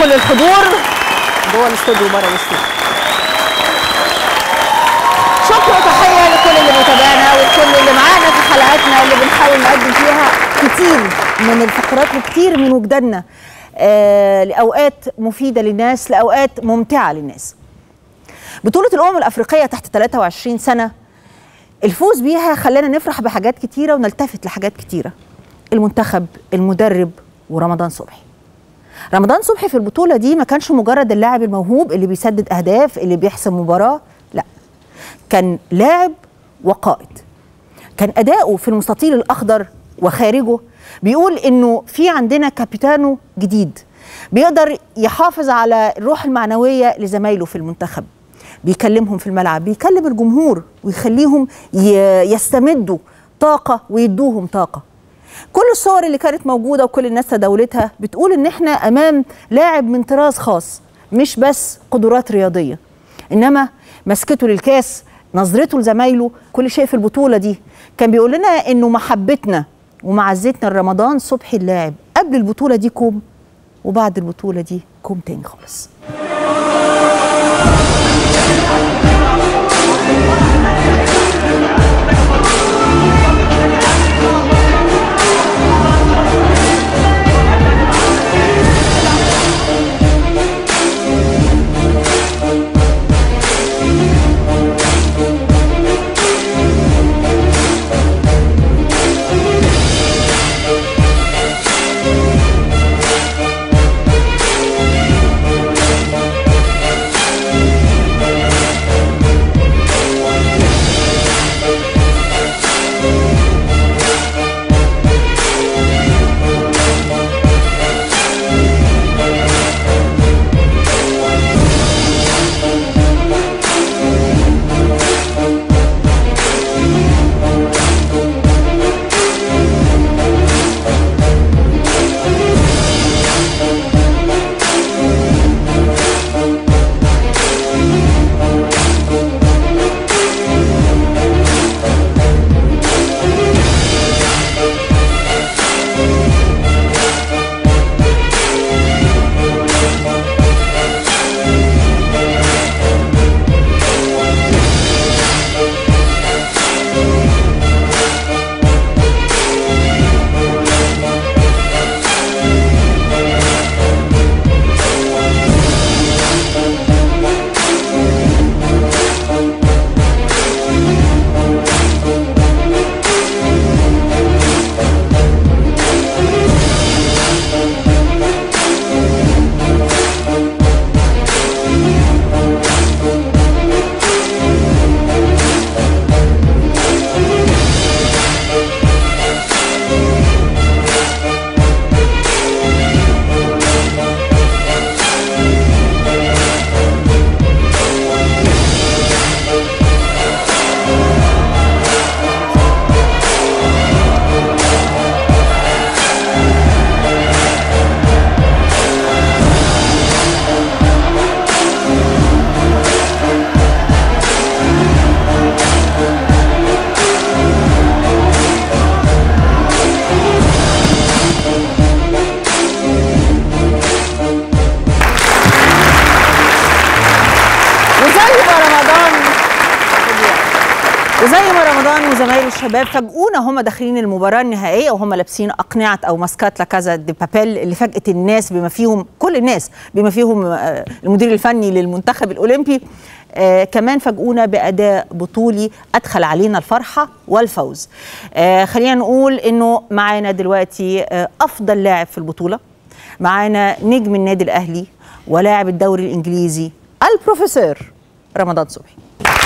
كل الحضور جوه الاستوديو وبره الاستوديو شكر وتحيه لكل اللي بيتابعنا وكل اللي معانا في حلقاتنا اللي بنحاول نقدم فيها كتير من الفقرات وكتير من وجداننا آه لاوقات مفيده للناس لاوقات ممتعه للناس. بطوله الامم الافريقيه تحت 23 سنه الفوز بيها خلانا نفرح بحاجات كتيره ونلتفت لحاجات كتيره. المنتخب، المدرب ورمضان صبحي. رمضان صبحي في البطوله دي ما كانش مجرد اللاعب الموهوب اللي بيسدد اهداف اللي بيحسم مباراه، لا. كان لاعب وقائد. كان اداؤه في المستطيل الاخضر وخارجه بيقول انه في عندنا كابيتانو جديد بيقدر يحافظ على الروح المعنويه لزمايله في المنتخب بيكلمهم في الملعب بيكلم الجمهور ويخليهم يستمدوا طاقه ويدوهم طاقه كل الصور اللي كانت موجوده وكل الناس تداولتها بتقول ان احنا امام لاعب من طراز خاص مش بس قدرات رياضيه انما مسكته للكاس نظرته لزمايله كل شيء في البطوله دي كان بيقول لنا انه محبتنا ومعزتنا لرمضان صبحي اللاعب قبل البطوله دي كوم وبعد البطوله دي كوم تاني خالص وزي ما رمضان وزمايله الشباب فاجئونا هم داخلين المباراه النهائيه وهم لابسين اقنعه او ماسكات لكذا دي بابيل اللي فاجئت الناس بما فيهم كل الناس بما فيهم المدير الفني للمنتخب الاولمبي آه كمان فاجئونا باداء بطولي ادخل علينا الفرحه والفوز آه خلينا نقول انه معانا دلوقتي آه افضل لاعب في البطوله معانا نجم النادي الاهلي ولاعب الدوري الانجليزي البروفيسور رمضان صبحي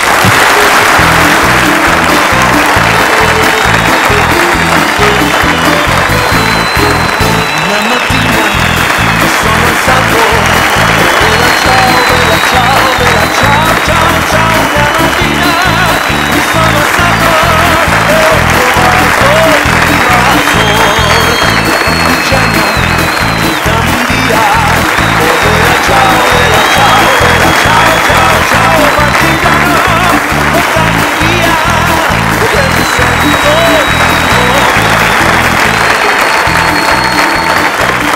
Una mattina sono alzato Bella ciao, bella ciao, bella ciao, ciao, ciao Una mattina mi sono alzato E ho trovato il razor La partigiana portami via Oh bella ciao, bella ciao, bella ciao, ciao, ciao Partigiana portami via Che mi sento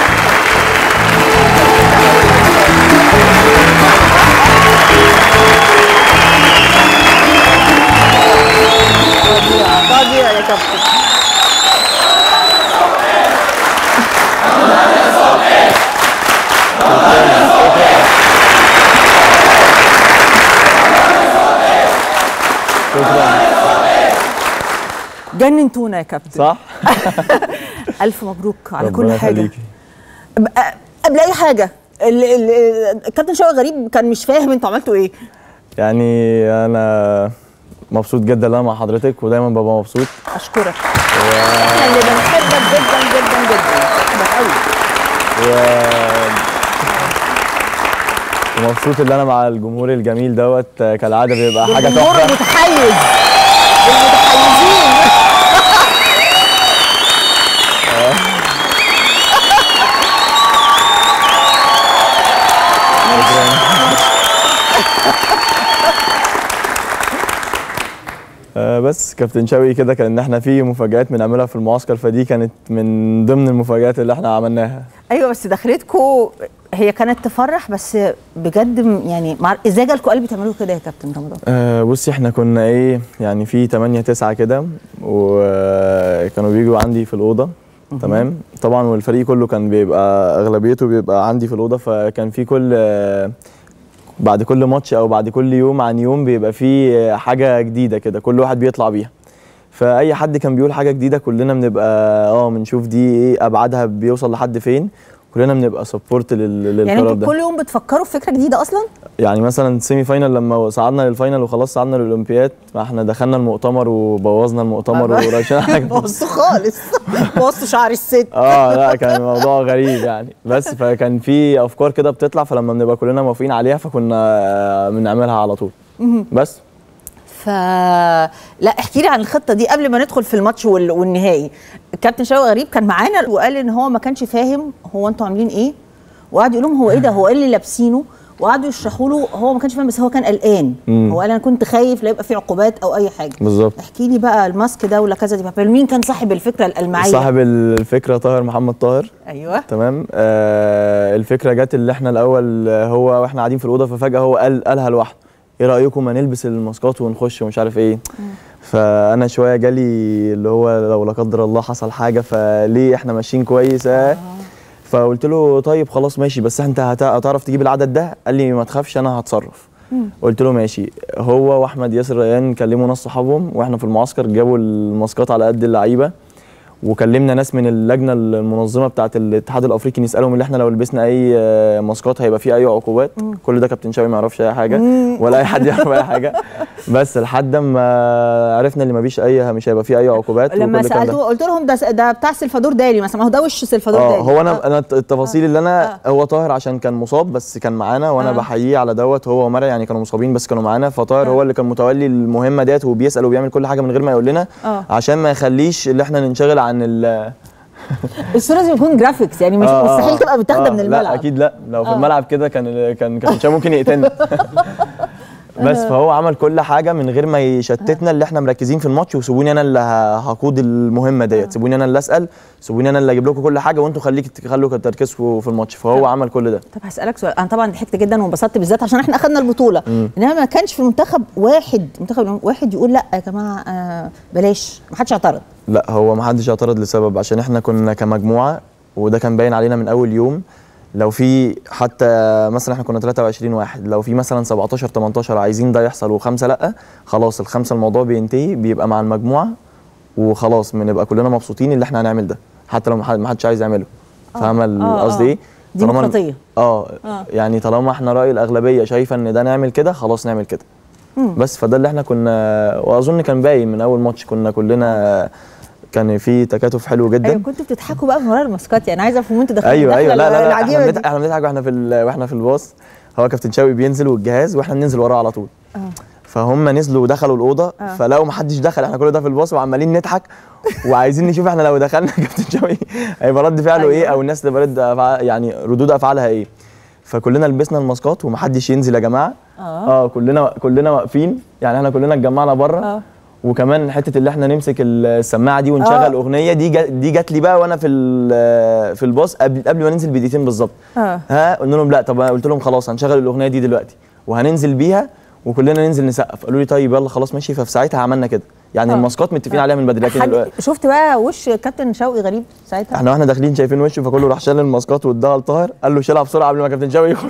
جننتونا يا كابتن صح الف مبروك على كل ربنا حاجه يخليكي. ب- قبل اي حاجه ال- ال- الكابتن شوقي غريب كان مش فاهم انتوا عملتوا ايه يعني انا مبسوط جدا ان انا مع حضرتك ودايما ببقى مبسوط اشكرك احنا اللي بنحبك جدا جدا جدا بنحبك قوي و... ومبسوط ان انا مع الجمهور الجميل دوت كالعاده بيبقى حاجه الجمهور تحفه متحيز المتحيزين آه، بس كابتن شوقي كده كان ان احنا في مفاجآت بنعملها في المعسكر فدي كانت من ضمن المفاجآت اللي احنا عملناها ايوه بس دخلتكم هي كانت تفرح بس بجد م- يعني مع ازاي جالكم قلب تعملوا كده يا كابتن رمضان آه، بصي احنا كنا ايه يعني في 8 9 كده وكانوا بيجوا عندي في الاوضه تمام طبعا والفريق كله كان بيبقى اغلبيته بيبقى عندي في الاوضه فكان في كل آه، بعد كل ماتش او بعد كل يوم عن يوم بيبقى في آه، حاجه جديده كده كل واحد بيطلع بيها فاي حد كان بيقول حاجه جديده كلنا بنبقى اه بنشوف دي ايه ابعادها بيوصل لحد فين كلنا بنبقى سبورت للقرار يعني ده انتوا كل يوم بتفكروا في فكره جديده اصلا يعني مثلا سيمي فاينل لما صعدنا للفاينل وخلاص صعدنا للاولمبياد فاحنا دخلنا المؤتمر وبوظنا المؤتمر ورشنا حاجه بصوا خالص بصوا شعر الست اه لا كان الموضوع غريب يعني بس فكان في افكار كده بتطلع فلما بنبقى كلنا موافقين عليها فكنا آه، بنعملها على طول بس ف لا احكي لي عن الخطه دي قبل ما ندخل في الماتش وال... والنهائي الكابتن شوقي غريب كان معانا وقال ان هو ما كانش فاهم هو انتوا عاملين ايه وقعد يقول لهم هو ايه ده هو ايه اللي لابسينه وقعدوا يشرحوا له هو ما كانش فاهم بس هو كان قلقان مم. هو قال انا كنت خايف لا يبقى في عقوبات او اي حاجه بالظبط احكي لي بقى الماسك ده ولا كذا دي بابيل مين كان صاحب الفكره الالمعيه صاحب الفكره طاهر محمد طاهر ايوه تمام آه الفكره جت اللي احنا الاول آه، هو واحنا قاعدين في الاوضه ففجاه هو قال قالها لوحده ايه رايكم ما نلبس الماسكات ونخش ومش عارف ايه فانا شويه جالي اللي هو لو لا قدر الله حصل حاجه فليه احنا ماشيين كويس آه فقلت له طيب خلاص ماشي بس انت هت- هتعرف تجيب العدد ده قال لي ما تخافش انا هتصرف قلت له ماشي هو واحمد ياسر ريان كلموا ناس صحابهم واحنا في المعسكر جابوا الماسكات على قد اللعيبه وكلمنا ناس من اللجنه المنظمه بتاعه الاتحاد الافريقي نسالهم اللي احنا لو لبسنا اي آه، ماسكات هيبقى فيه اي عقوبات كل ده كابتن شاوي ما يعرفش اي حاجه ولا اي حد يعرف اي حاجه بس لحد ما عرفنا اللي ما فيش اي مش هيبقى فيه اي عقوبات لما وكل الكلام ده. سالته قلت لهم ده ده بتاع سلفادور دالي مثلا ما هو ده وش سلفادور اه دالي هو انا انا التفاصيل اللي انا آه. هو طاهر عشان كان مصاب بس كان معانا وانا آه. بحييه على دوت هو ومرعي يعني كانوا مصابين بس كانوا معانا فطاهر آه. هو اللي كان متولي المهمه ديت وبيسال وبيعمل كل حاجه من غير ما يقول لنا آه. عشان ما يخليش اللي احنا ننشغل عن ال الصوره لازم يكون جرافيكس يعني مش آه، آه، مستحيل تبقى متاخده آه، من الملعب لا اكيد لا لو في آه. الملعب كده كان كان كان شا ممكن يقتلنا بس فهو عمل كل حاجه من غير ما يشتتنا اللي احنا مركزين في الماتش وسيبوني انا اللي ه- هقود المهمه ديت سيبوني انا اللي اسال سيبوني انا اللي اجيب لكم كل حاجه وانتوا خليك تخلوا تركيزكم في الماتش فهو عمل كل ده طب هسألك سؤال أنا طبعا ضحكت جدا وانبسطت بالذات عشان احنا أخدنا البطولة إنما ما كانش في المنتخب واحد منتخب واحد يقول لا يا جماعة آه بلاش ما حدش اعترض لا هو ما حدش اعترض لسبب عشان احنا كنا كمجموعه وده كان باين علينا من اول يوم لو في حتى مثلا احنا كنا 23 واحد لو في مثلا 17 18 عايزين ده يحصل وخمسه لا خلاص الخمسه الموضوع بينتهي بيبقى مع المجموعه وخلاص بنبقى كلنا مبسوطين اللي احنا هنعمل ده حتى لو ما حد- ما حدش عايز يعمله فاهمه آه، القصد آه. ايه؟ طالما- ديمقراطية. اه آه. يعني طالما احنا راي الاغلبيه شايفه ان ده نعمل كده خلاص نعمل كده بس فده اللي احنا كنا واظن كان باين من اول ماتش كنا كلنا كان في تكاتف حلو جدا أيوة كنتوا بتضحكوا بقى من ورا الماسكات يعني عايزة أفهم وأنتوا داخلين ايوه ايوه الدخلة لا لا, لا العجيبة احنا دي. بنضحك احنا بنضحك واحنا في ال- واحنا في الباص هو كابتن شاوي بينزل والجهاز واحنا بننزل وراه على طول آه. فهم نزلوا ودخلوا الاوضه آه. فلقوا ما حدش دخل احنا كل ده في الباص وعمالين نضحك وعايزين نشوف احنا لو دخلنا كابتن شاوي هيبقى رد فعله أيوة. ايه او الناس تبقى رد أفعال يعني ردود افعالها ايه فكلنا لبسنا الماسكات ومحدش ينزل يا جماعه آه. اه كلنا كلنا واقفين يعني احنا كلنا اتجمعنا بره آه. وكمان حته اللي احنا نمسك السماعه دي ونشغل آه. اغنيه دي جا دي جات لي بقى وانا في ال- في الباص قبل قبل ما ننزل بدقيقتين بالظبط آه. ها قلنا لهم لا طب أنا قلت لهم خلاص هنشغل الاغنيه دي دلوقتي وهننزل بيها وكلنا ننزل نسقف قالوا لي طيب يلا خلاص ماشي ففي ساعتها عملنا كده يعني آه. الماسكات متفقين عليها من بدري لكن حد دلوقتي- شفت بقى وش كابتن شوقي غريب ساعتها احنا واحنا داخلين شايفين وشه فكله راح شال الماسكات واداها لطاهر قال له شيلها بسرعه قبل ما كابتن شوقي يخش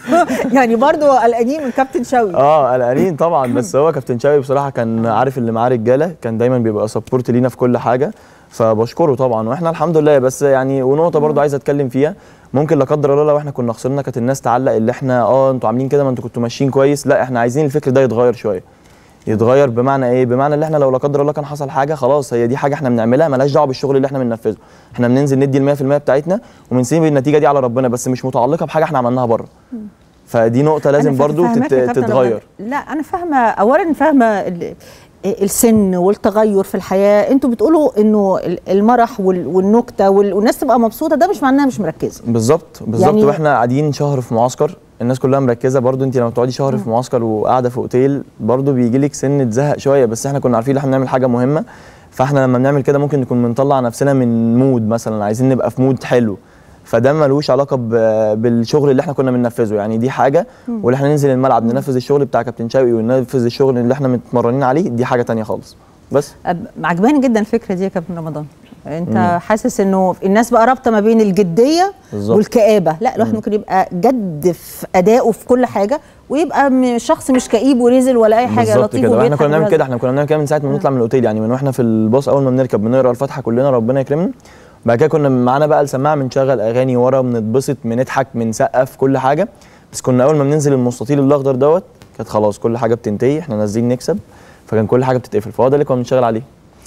يعني برضو قلقانين من كابتن شوقي اه قلقانين طبعا بس هو كابتن شاوي بصراحه كان عارف اللي معاه رجاله كان دايما بيبقى سبورت لينا في كل حاجه فبشكره طبعا واحنا الحمد لله بس يعني ونقطه برضو عايز اتكلم فيها ممكن لا قدر الله لو احنا كنا خسرنا كانت الناس تعلق اللي احنا اه انتوا عاملين كده ما انتوا كنتوا ماشيين كويس لا احنا عايزين الفكر ده يتغير شويه يتغير بمعنى ايه بمعنى اللي احنا لو لا قدر الله كان حصل حاجه خلاص هي دي حاجه احنا بنعملها ملهاش دعوه بالشغل اللي احنا بننفذه احنا بننزل ندي ال 100% بتاعتنا وبنسيب النتيجه دي على ربنا بس مش متعلقه بحاجه احنا عملناها بره فدي نقطه لازم أنا برضو فاهماك تت... يا كابتن تتغير رمضان. لا انا فاهمه اولا فاهمه ال- السن والتغير في الحياه انتوا بتقولوا انه ال- المرح وال- والنكته وال- والناس تبقى مبسوطه ده مش معناها مش مركزه بالظبط بالظبط يعني- يعني واحنا قاعدين شهر في معسكر الناس كلها مركزه برضو انت لما تقعدي شهر في معسكر وقاعده في اوتيل برضو بيجي لك سنه زهق شويه بس احنا كنا عارفين ان احنا بنعمل حاجه مهمه فاحنا لما بنعمل كده ممكن نكون بنطلع نفسنا من مود مثلا عايزين نبقى في مود حلو فده ملوش علاقه ب- بالشغل اللي احنا كنا بننفذه يعني دي حاجه واللي احنا ننزل الملعب ننفذ الشغل بتاع كابتن شوقي وننفذ الشغل اللي احنا متمرنين عليه دي حاجه تانية خالص بس أب- عجباني جدا الفكره دي يا كابتن رمضان انت حاسس انه الناس بقى رابطه ما بين الجديه بالظبط. والكآبه لا الواحد ممكن يبقى جد في ادائه في كل حاجه ويبقى م- شخص مش كئيب ورزل ولا اي حاجه بالظبط لطيف كده واحنا وبيضحك كنا بنعمل ويهزر. كده احنا كنا بنعمل كده من ساعه ما بنطلع من الاوتيل يعني من واحنا في الباص اول ما بنركب بنقرا الفاتحه كلنا ربنا يكرمنا بعد كده كنا معانا بقى السماعه بنشغل اغاني ورا بنتبسط بنضحك بنسقف كل حاجه بس كنا اول ما بننزل المستطيل الاخضر دوت كانت خلاص كل حاجه بتنتهي احنا نازلين نكسب فكان كل حاجه بتتقفل فهو ده اللي كنا بنشتغل عليه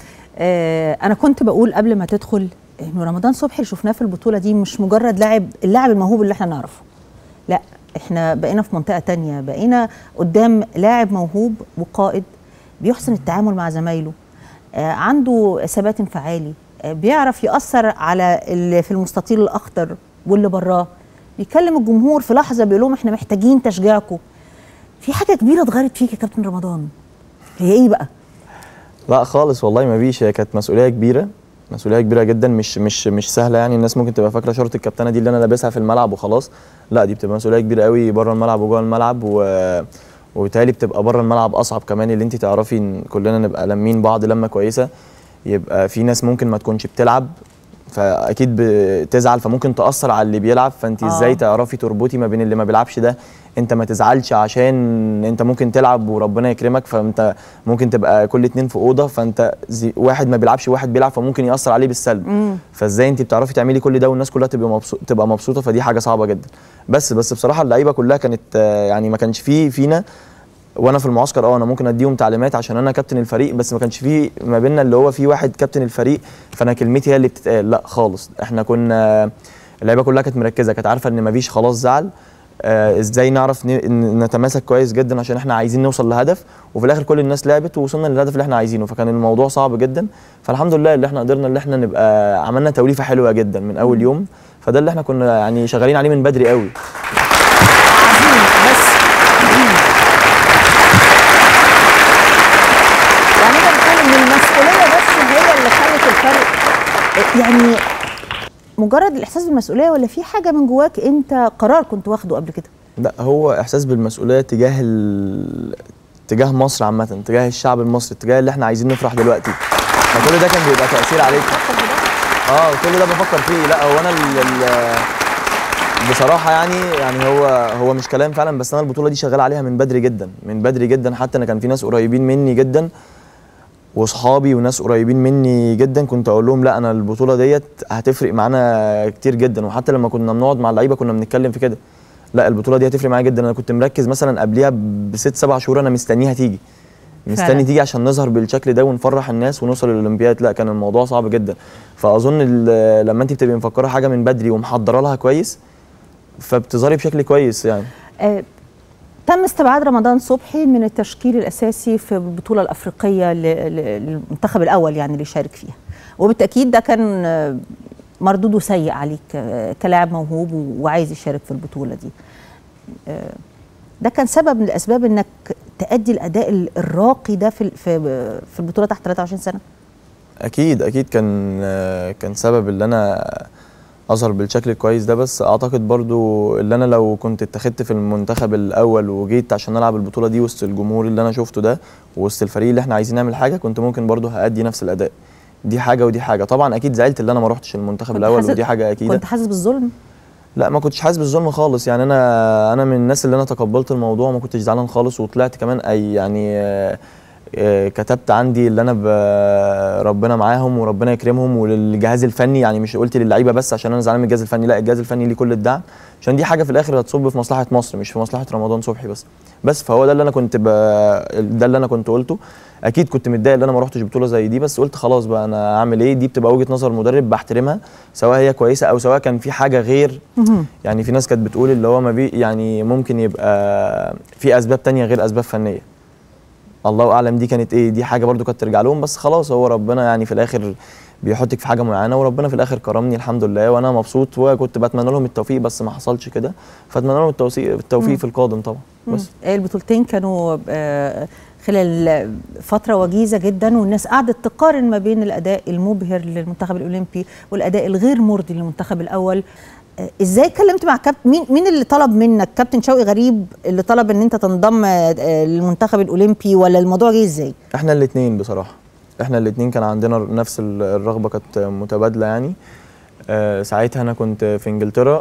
آه انا كنت بقول قبل ما تدخل انه رمضان صبحي اللي شفناه في البطوله دي مش مجرد لاعب اللاعب الموهوب اللي احنا نعرفه لا احنا بقينا في منطقه تانية بقينا قدام لاعب موهوب وقائد بيحسن التعامل مع زمايله آه عنده ثبات انفعالي آه بيعرف ياثر على اللي في المستطيل الاخضر واللي براه بيكلم الجمهور في لحظه بيقول لهم احنا محتاجين تشجيعكم في حاجه كبيره اتغيرت فيك يا كابتن رمضان هي ايه بقى لا خالص والله ما فيش هي كانت مسؤوليه كبيره مسؤوليه كبيره جدا مش مش مش سهله يعني الناس ممكن تبقى فاكره شرط الكابتنه دي اللي انا لابسها في الملعب وخلاص لا دي بتبقى مسؤوليه كبيره قوي بره الملعب وجوه الملعب و وبالتالي بتبقى بره الملعب اصعب كمان اللي انت تعرفي ان كلنا نبقى لمين بعض لمه كويسه يبقى في ناس ممكن ما تكونش بتلعب فاكيد بتزعل فممكن تاثر على اللي بيلعب فانت آه. ازاي تعرفي تربطي ما بين اللي ما بيلعبش ده انت ما تزعلش عشان انت ممكن تلعب وربنا يكرمك فانت ممكن تبقى كل اتنين في اوضه فانت زي واحد ما بيلعبش وواحد بيلعب فممكن ياثر عليه بالسلب فازاي انت بتعرفي تعملي كل ده والناس كلها تبقى مبسوطه تبقى مبسوطه فدي حاجه صعبه جدا بس بس بصراحه اللعيبه كلها كانت آه، يعني ما كانش فيه فينا وانا في المعسكر اه انا ممكن اديهم تعليمات عشان انا كابتن الفريق بس ما كانش فيه ما بيننا اللي هو في واحد كابتن الفريق فانا كلمتي هي اللي بتتقال لا خالص احنا كنا اللعيبه كلها كانت مركزه كانت عارفه ان مفيش خلاص زعل آه ازاي نعرف ن- ن- نتماسك كويس جدا عشان احنا عايزين نوصل لهدف وفي الاخر كل الناس لعبت ووصلنا للهدف اللي احنا عايزينه فكان الموضوع صعب جدا فالحمد لله اللي احنا قدرنا اللي احنا نبقى عملنا توليفه حلوه جدا من اول يوم فده اللي احنا كنا يعني شغالين عليه من بدري قوي عظيم بس يعني انت بتقول ان المسؤوليه بس هي اللي خلت الفرق يعني مجرد الاحساس بالمسؤوليه ولا في حاجه من جواك انت قرار كنت واخده قبل كده لا هو احساس بالمسؤوليه تجاه ال... تجاه مصر عامه تجاه الشعب المصري تجاه اللي احنا عايزين نفرح دلوقتي فكل ده كان بيبقى تاثير عليك اه كل ده بفكر فيه لا هو انا ال... ال... بصراحه يعني يعني هو هو مش كلام فعلا بس انا البطوله دي شغال عليها من بدري جدا من بدري جدا حتى انا كان في ناس قريبين مني جدا واصحابي وناس قريبين مني جدا كنت اقول لهم لا انا البطوله ديت هتفرق معانا كتير جدا وحتى لما كنا بنقعد مع اللعيبه كنا بنتكلم في كده لا البطوله دي هتفرق معايا جدا انا كنت مركز مثلا قبليها بست سبع شهور انا مستنيها تيجي مستني فعلا. تيجي عشان نظهر بالشكل ده ونفرح الناس ونوصل للاولمبياد لا كان الموضوع صعب جدا فاظن ال- لما انت بتبقي مفكره حاجه من بدري ومحضره لها كويس فبتظهري بشكل كويس يعني آه، تم استبعاد رمضان صبحي من التشكيل الاساسي في البطوله الافريقيه ل- ل- للمنتخب الاول يعني اللي يشارك فيها وبالتاكيد ده كان آه، مردوده سيء عليك آه، كلاعب موهوب و- وعايز يشارك في البطوله دي آه، ده كان سبب من الاسباب انك تأدي الاداء ال- الراقي ده في ال- في في البطوله تحت 23 سنه اكيد اكيد كان كان سبب اللي انا اظهر بالشكل الكويس ده بس اعتقد برضو اللي انا لو كنت اتخذت في المنتخب الاول وجيت عشان العب البطوله دي وسط الجمهور اللي انا شفته ده وسط الفريق اللي احنا عايزين نعمل حاجه كنت ممكن برضو هادي نفس الاداء دي حاجه ودي حاجه طبعا اكيد زعلت اللي انا ما روحتش المنتخب كنت الاول حاسس- ودي حاجه اكيد كنت حاسس بالظلم لا ما كنتش حاسس بالظلم خالص يعني انا انا من الناس اللي انا تقبلت الموضوع ما كنتش زعلان خالص وطلعت كمان اي يعني آه، آه، كتبت عندي اللي انا ب- ربنا معاهم وربنا يكرمهم وللجهاز الفني يعني مش قلت للعيبه بس عشان انا زعلان من الجهاز الفني لا الجهاز الفني ليه كل الدعم عشان دي حاجه في الاخر هتصب في مصلحه مصر مش في مصلحه رمضان صبحي بس بس فهو ده اللي انا كنت ب... ده اللي انا كنت قلته اكيد كنت متضايق ان انا ما رحتش بطوله زي دي بس قلت خلاص بقى انا اعمل ايه دي بتبقى وجهه نظر مدرب بحترمها سواء هي كويسه او سواء كان في حاجه غير يعني في ناس كانت بتقول اللي هو ما بي يعني ممكن يبقى في اسباب تانية غير اسباب فنيه الله اعلم دي كانت ايه دي حاجه برضو كانت ترجع لهم بس خلاص هو ربنا يعني في الاخر بيحطك في حاجه معينه وربنا في الاخر كرمني الحمد لله وانا مبسوط وكنت بتمنى لهم التوفيق بس ما حصلش كده فاتمنى لهم التوفيق التوفيق في القادم طبعا بس مم. البطولتين كانوا آه، خلال فترة وجيزة جدا والناس قعدت تقارن ما بين الأداء المبهر للمنتخب الأولمبي والأداء الغير مرضي للمنتخب الأول آه، ازاي اتكلمت مع كابتن مين مين اللي طلب منك كابتن شوقي غريب اللي طلب ان انت تنضم آه، للمنتخب الاولمبي ولا الموضوع جه ازاي احنا الاثنين بصراحه احنا الاثنين كان عندنا نفس ال- الرغبه كانت متبادله يعني آه ساعتها انا كنت في انجلترا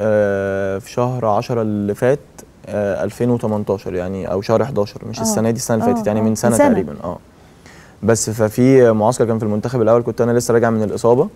آه في شهر 10 اللي فات آه 2018 يعني او شهر 11 مش آه. السنه دي السنه اللي آه، فاتت يعني آه. من من سنه, سنة. تقريبا اه بس ففي معسكر كان في المنتخب الاول كنت انا لسه راجع من الاصابه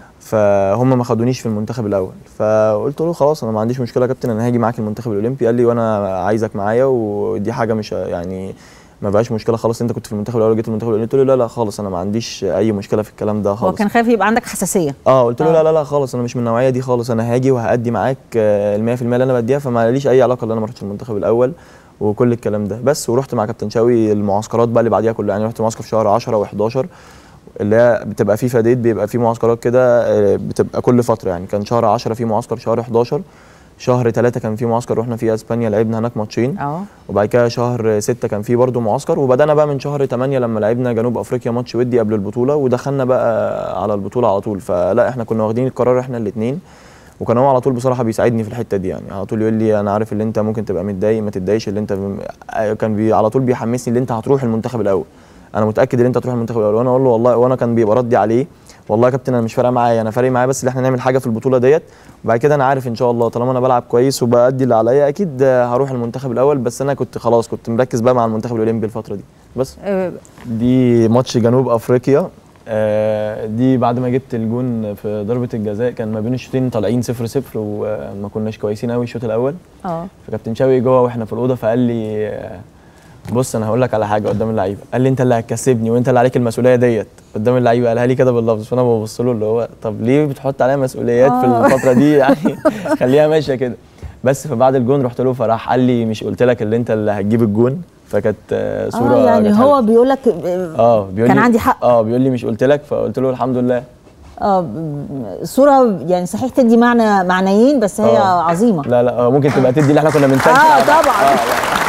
فهم ما خدونيش في المنتخب الاول فقلت له خلاص انا ما عنديش مشكله يا كابتن انا هاجي معاك المنتخب الاولمبي قال لي وانا عايزك معايا ودي حاجه مش يعني ما بقاش مشكله خلاص انت كنت في المنتخب الاول جيت المنتخب الاولمبي قلت له لا لا خالص انا ما عنديش اي مشكله في الكلام ده هو خالص كان خايف يبقى عندك حساسية اه قلت له آه. لا لا لا خالص انا مش من النوعيه دي خالص انا هاجي وهادي معاك ال 100% اللي انا بديها فما ليش اي علاقه ان انا ما رحتش المنتخب الاول وكل الكلام ده بس ورحت مع كابتن شاوي المعسكرات بقى اللي بعديها كلها يعني رحت معسكر في شهر 10 و11 اللي هي بتبقى فيه فديت بيبقى فيه معسكرات كده آه، بتبقى كل فتره يعني كان شهر 10 في معسكر شهر 11 شهر 3 كان في معسكر رحنا فيه اسبانيا لعبنا هناك ماتشين اه وبعد كده شهر 6 كان فيه برضه معسكر وبدانا بقى من شهر 8 لما لعبنا جنوب افريقيا ماتش ودي قبل البطوله ودخلنا بقى على البطوله على طول فلا احنا كنا واخدين القرار احنا الاثنين وكان هو على طول بصراحه بيساعدني في الحته دي يعني على طول يقول لي انا عارف اللي انت ممكن تبقى متضايق ما تتضايقش اللي انت كان بي على طول بيحمسني اللي انت هتروح المنتخب الاول انا متاكد ان انت هتروح المنتخب الاول وانا اقول له والله وانا كان بيبقى ردي عليه والله يا كابتن انا مش فارقه معايا انا فارق معايا بس ان احنا نعمل حاجه في البطوله ديت وبعد كده انا عارف ان شاء الله طالما انا بلعب كويس وبادي اللي عليا اكيد هروح المنتخب الاول بس انا كنت خلاص كنت مركز بقى مع المنتخب الاولمبي الفتره دي بس آه، دي ماتش جنوب افريقيا آه، دي بعد ما جبت الجون في ضربه الجزاء كان ما بين الشوطين طالعين 0 0 وما كناش كويسين قوي الشوط الاول اه فكابتن شاوي جوه واحنا في الاوضه فقال لي آه، بص انا هقول لك على حاجه قدام اللعيبه قال لي انت اللي هتكسبني وانت اللي عليك المسؤوليه ديت قدام اللعيبه قالها لي كده باللفظ فانا ببص له اللي هو طب ليه بتحط عليا مسؤوليات في آه. الفتره دي يعني خليها ماشيه كده بس فبعد الجون رحت له فراح قال لي مش قلت لك اللي انت اللي هتجيب الجون فكانت آه، صوره اه يعني كانت هو حلوة. بيقول لك اه بيقول كان لي عندي حق. اه بيقول لي مش قلت لك فقلت له الحمد لله اه ب- صورة يعني صحيح تدي معنى معنيين بس هي آه. عظيمة لا لا آه، ممكن تبقى تدي اللي احنا كنا بنتنشن اه على بعض. طبعا آه،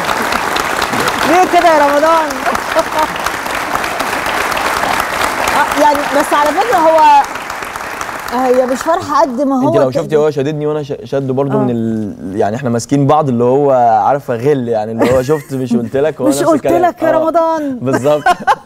ليه كده يا رمضان آه يعني بس على فكرة هو هي مش فرحة قد ما هو انت لو ت- شفتي هو شددني وانا ش- شده برضو آه. من ال... يعني احنا ماسكين بعض اللي هو عارفه غل يعني اللي هو شفت مش قلت لك هو مش نفس قلت الكلام. لك يا آه، رمضان بالظبط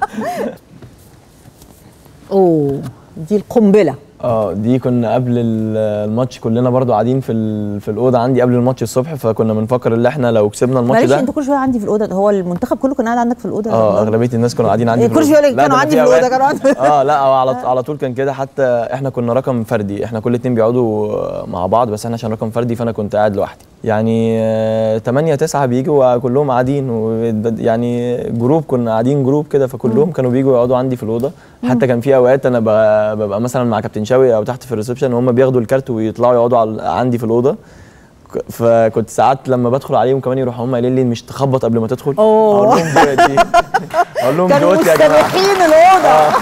اوه دي القنبلة اه دي كنا قبل ال- الماتش كلنا برضو قاعدين في ال... في الاوضه عندي قبل الماتش الصبح فكنا بنفكر ان احنا لو كسبنا الماتش معلش ده انت كل شوية عندي في الأوضة هو المنتخب كله كان قاعد عندك في الأوضة يا اه رمضان؟ اغلبيه الناس كانوا قاعدين عندي إيه، في كل شوية الأوضة. يقول لك لا، كانوا ده عندي في في الأوضة، أوقات- كانوا عندي- اه لا هو على على طول كان كده حتى احنا كنا رقم فردي احنا كل اتنين بيقعدوا مع بعض بس احنا عشان رقم فردي فانا كنت قاعد لوحدي يعني 8 9 بيجوا كلهم قاعدين وبد- يعني جروب كنا قاعدين جروب كده فكلهم كانوا بيجوا يقعدوا عندي في الاوضه حتى كان في اوقات انا ب- ببقى مثلا مع كابتن شاوي او تحت في الريسبشن وهم بياخدوا الكارت ويطلعوا يقعدوا على- عندي في الاوضه ك- فكنت ساعات لما بدخل عليهم كمان يروحوا هم قايلين لي مش تخبط قبل ما تدخل أوه. اقول لهم دلوقتي اقول لهم كانوا دلوقتي يا جماعه مستبيحين الأوضة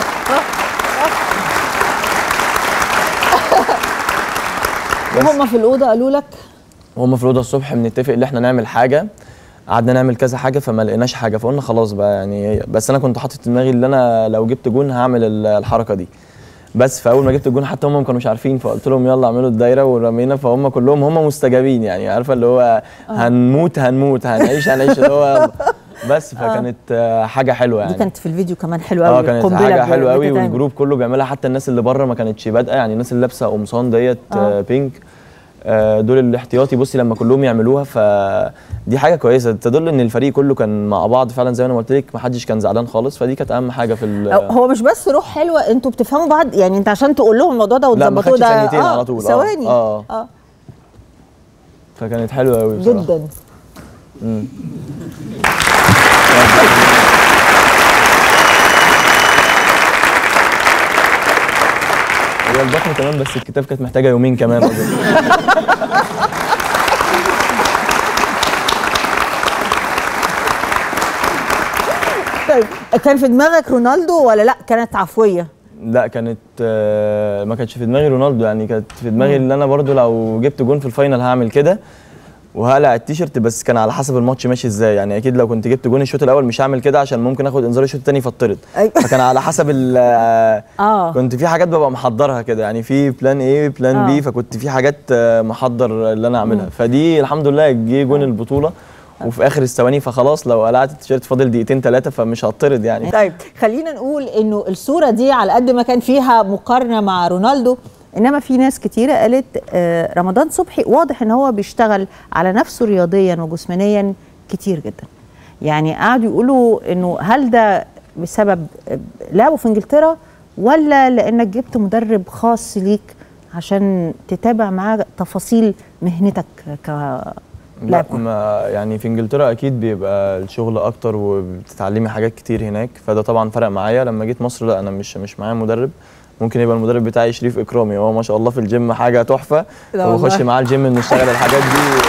بس. وهم في الأوضة قالوا لك وهم في الاوضه الصبح بنتفق ان احنا نعمل حاجه قعدنا نعمل كذا حاجه فما لقيناش حاجه فقلنا خلاص بقى يعني بس انا كنت حاطط في دماغي ان انا لو جبت جون هعمل ال- الحركه دي بس فاول ما جبت الجون حتى هم ما كانوش عارفين فقلت لهم يلا اعملوا الدايره ورمينا فهم كلهم هم مستجابين يعني عارفه اللي هو هنموت هنموت هنعيش هنعيش اللي هو يلا. بس فكانت آه، حاجه حلوه يعني دي كانت في الفيديو كمان حلوة قوي اه كانت القنبلة حاجه ب- حلوه قوي بتتعمل. والجروب كله بيعملها حتى الناس اللي بره ما كانتش بادئه يعني الناس اللي لابسه قمصان ديت آه. آه. بينك آه، دول الاحتياطي بصي لما كلهم يعملوها فدي حاجه كويسه تدل ان الفريق كله كان مع بعض فعلا زي ما انا قلت لك ما حدش كان زعلان خالص فدي كانت اهم حاجه في ال- أو- هو مش بس روح حلوه انتوا بتفهموا بعض يعني انت عشان تقول لهم الموضوع ده لا، ما وتظبطوه خدش ده ثانيتين على طول. آه، ثواني آه. اه فكانت حلوه قوي بصراحه جدا مم. هي البطن تمام بس الكتاب كانت محتاجه يومين كمان أظن. طيب كان في دماغك رونالدو ولا لا كانت عفويه لا كانت آه، ما كانتش في دماغي رونالدو يعني كانت في دماغي ان انا برضو لو جبت جون في الفاينل هعمل كده وهقلع التيشيرت بس كان على حسب الماتش ماشي ازاي يعني اكيد لو كنت جبت جون الشوط الاول مش هعمل كده عشان ممكن اخد انذار الشوط الثاني فاطرد أيوة. فكان على حسب ال آه، اه كنت في حاجات ببقى محضرها كده يعني في بلان ايه بلان آه. بي فكنت في حاجات آه، محضر اللي انا اعملها فدي الحمد لله جه جون البطوله وفي اخر الثواني فخلاص لو قلعت التيشيرت فاضل دقيقتين ثلاثه فمش هطرد يعني طيب خلينا نقول انه الصوره دي على قد ما كان فيها مقارنه مع رونالدو انما في ناس كتيره قالت آه، رمضان صبحي واضح ان هو بيشتغل على نفسه رياضيا وجسمانيا كتير جدا يعني قعدوا يقولوا انه هل ده بسبب آه، لعبه في انجلترا ولا لانك جبت مدرب خاص ليك عشان تتابع معاه تفاصيل مهنتك لا كلاعب كورة؟ ما يعني في انجلترا اكيد بيبقى الشغل اكتر وبتتعلمي حاجات كتير هناك فده طبعا فرق معايا لما جيت مصر لا انا مش مش معايا مدرب ممكن يبقى المدرب بتاعي شريف اكرامي هو ما شاء الله في الجيم حاجه تحفه لا وبخش والله. معاه الجيم نشتغل الحاجات دي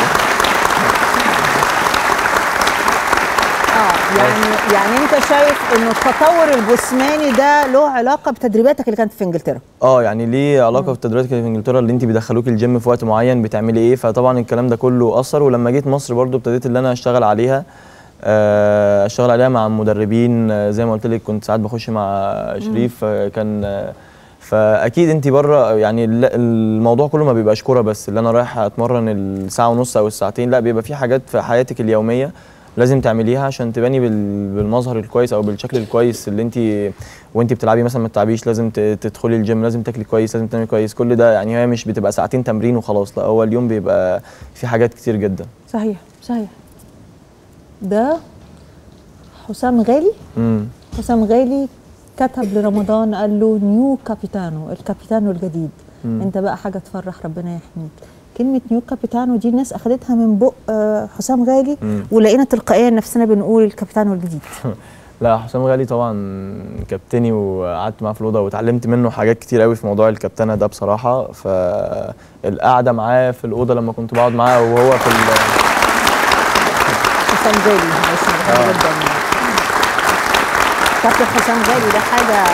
اه يعني يعني انت شايف انه التطور الجسماني ده له علاقه بتدريباتك اللي كانت في انجلترا اه يعني ليه علاقه بالتدريبات كده في انجلترا اللي انت بيدخلوك الجيم في وقت معين بتعملي ايه فطبعا الكلام ده كله اثر ولما جيت مصر برضو ابتديت اللي انا اشتغل عليها آه، اشتغل عليها مع مدربين آه، زي ما قلت لك كنت ساعات بخش مع شريف آه، كان آه، فاكيد انت بره يعني ال- الموضوع كله ما بيبقاش كوره بس اللي انا رايح اتمرن الساعه ونص او الساعتين لا بيبقى في حاجات في حياتك اليوميه لازم تعمليها عشان تباني بال- بالمظهر الكويس او بالشكل الكويس اللي انت وانت بتلعبي مثلا ما تتعبيش لازم ت- تدخلي الجيم لازم تاكلي كويس لازم تعملي كويس كل ده يعني هي مش بتبقى ساعتين تمرين وخلاص لا هو اليوم بيبقى في حاجات كتير جدا صحيح صحيح ده حسام غالي امم حسام غالي كتب لرمضان قال له نيو كابيتانو الكابيتانو الجديد مم. انت بقى حاجه تفرح ربنا يحميك كلمه نيو كابيتانو دي الناس اخذتها من بق آه، حسام غالي مم. ولقينا تلقائيا نفسنا بنقول الكابيتانو الجديد لا حسام غالي طبعا كابتني وقعدت معاه في الاوضه واتعلمت منه حاجات كتير قوي في موضوع الكابتنه ده بصراحه فالقعده معاه في الاوضه لما كنت بقعد معاه وهو في ال- حسام غالي اسمه حلو آه. جدا كابتن حسام غالي ده حاجه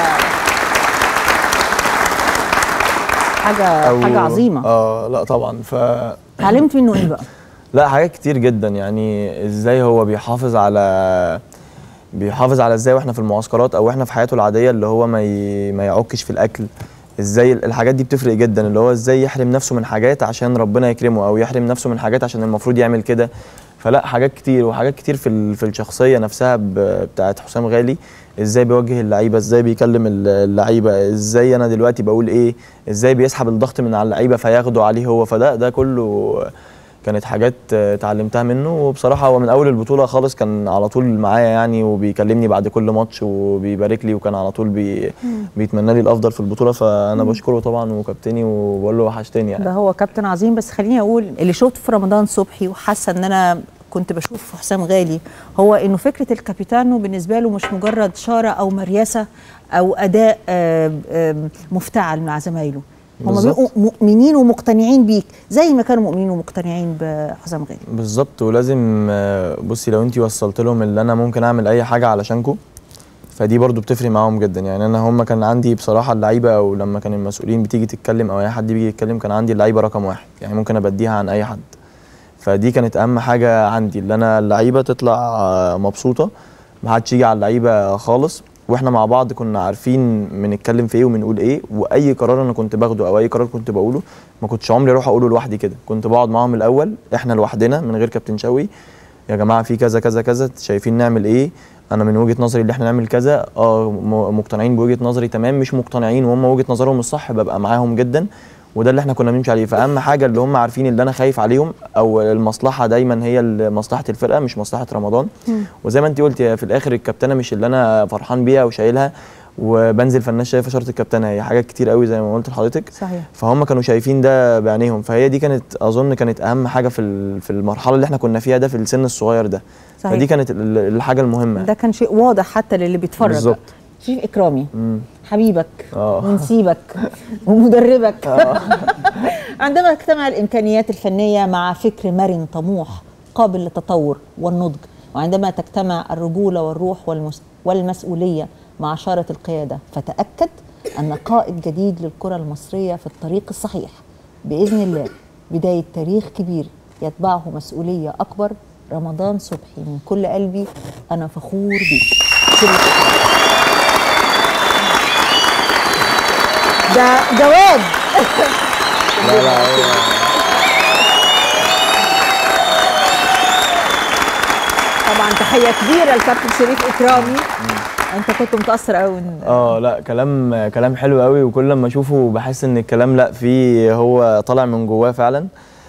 حاجه أو- حاجه عظيمه اه لا طبعا ف اتعلمت منه ايه بقى؟ لا حاجات كتير جدا يعني ازاي هو بيحافظ على بيحافظ على ازاي واحنا في المعسكرات او احنا في حياته العاديه اللي هو ما ي... ما يعكش في الاكل ازاي الحاجات دي بتفرق جدا اللي هو ازاي يحرم نفسه من حاجات عشان ربنا يكرمه او يحرم نفسه من حاجات عشان المفروض يعمل كده فلا حاجات كتير وحاجات كتير في ال... في الشخصيه نفسها ب... بتاعت حسام غالي ازاي بيوجه اللعيبه ازاي بيكلم ال- اللعيبه ازاي انا دلوقتي بقول ايه ازاي بيسحب الضغط من على اللعيبه فياخده عليه هو فده ده كله كانت حاجات آه، اتعلمتها منه وبصراحه هو من اول البطوله خالص كان على طول معايا يعني وبيكلمني بعد كل ماتش وبيبارك لي وكان على طول بي بيتمنى لي الافضل في البطوله فانا بشكره طبعا وكابتني وبقول له وحشتني يعني ده هو كابتن عظيم بس خليني اقول اللي شفته في رمضان صبحي وحاسه ان انا كنت بشوف في حسام غالي هو انه فكره الكابيتانو بالنسبه له مش مجرد شاره او مريسه او اداء آم، آم، مفتعل مع زمايله هم بالظبط. بيبقوا مؤمنين ومقتنعين بيك زي ما كانوا مؤمنين ومقتنعين بحسام غالي بالظبط ولازم آه، بصي لو انت وصلت لهم اللي انا ممكن اعمل اي حاجه علشانكم فدي برضو بتفرق معاهم جدا يعني انا هم كان عندي بصراحه اللعيبه او لما كان المسؤولين بتيجي تتكلم او اي حد بيجي يتكلم كان عندي اللعيبه رقم واحد يعني ممكن ابديها عن اي حد فدي كانت اهم حاجه عندي اللي انا اللعيبه تطلع آه، مبسوطه ما حدش يجي على اللعيبه خالص واحنا مع بعض كنا عارفين بنتكلم في ايه وبنقول ايه واي قرار انا كنت باخده او اي قرار كنت بقوله ما كنتش عمري اروح اقوله لوحدي كده كنت بقعد معاهم الاول احنا لوحدنا من غير كابتن شوقي يا جماعه في كذا كذا كذا شايفين نعمل ايه انا من وجهه نظري اللي احنا نعمل كذا اه م- مقتنعين بوجهه نظري تمام مش مقتنعين وهم وجهه نظرهم الصح ببقى معاهم جدا وده اللي احنا كنا بنمشي عليه فاهم حاجه اللي هم عارفين اللي انا خايف عليهم او المصلحه دايما هي ال- مصلحه الفرقه مش مصلحه رمضان وزي ما انت قلت هي في الاخر الكابتنه مش اللي انا فرحان بيها وشايلها وبنزل فالناس شايفه شرط الكابتنه هي حاجات كتير قوي زي ما قلت لحضرتك صحيح فهم كانوا شايفين ده بعينيهم فهي دي كانت اظن كانت اهم حاجه في ال- في المرحله اللي احنا كنا فيها ده في السن الصغير ده صحيح. فدي كانت ال- الحاجه المهمه ده كان شيء واضح حتى للي بيتفرج بالظبط. شريف اكرامي مم. حبيبك آه. ونسيبك ومدربك عندما تجتمع الامكانيات الفنيه مع فكر مرن طموح قابل للتطور والنضج وعندما تجتمع الرجوله والروح والمس... والمسؤوليه مع شاره القياده فتاكد ان قائد جديد للكره المصريه في الطريق الصحيح باذن الله بدايه تاريخ كبير يتبعه مسؤوليه اكبر رمضان صبحي من كل قلبي انا فخور بيك شريف ده جواد لا لا هو طبعا تحيه كبيره لكابتن شريف اكرامي انت كنت متاثر قوي من اه لا كلام كلام حلو قوي وكل لما اشوفه بحس ان الكلام لا فيه هو طالع من جواه فعلا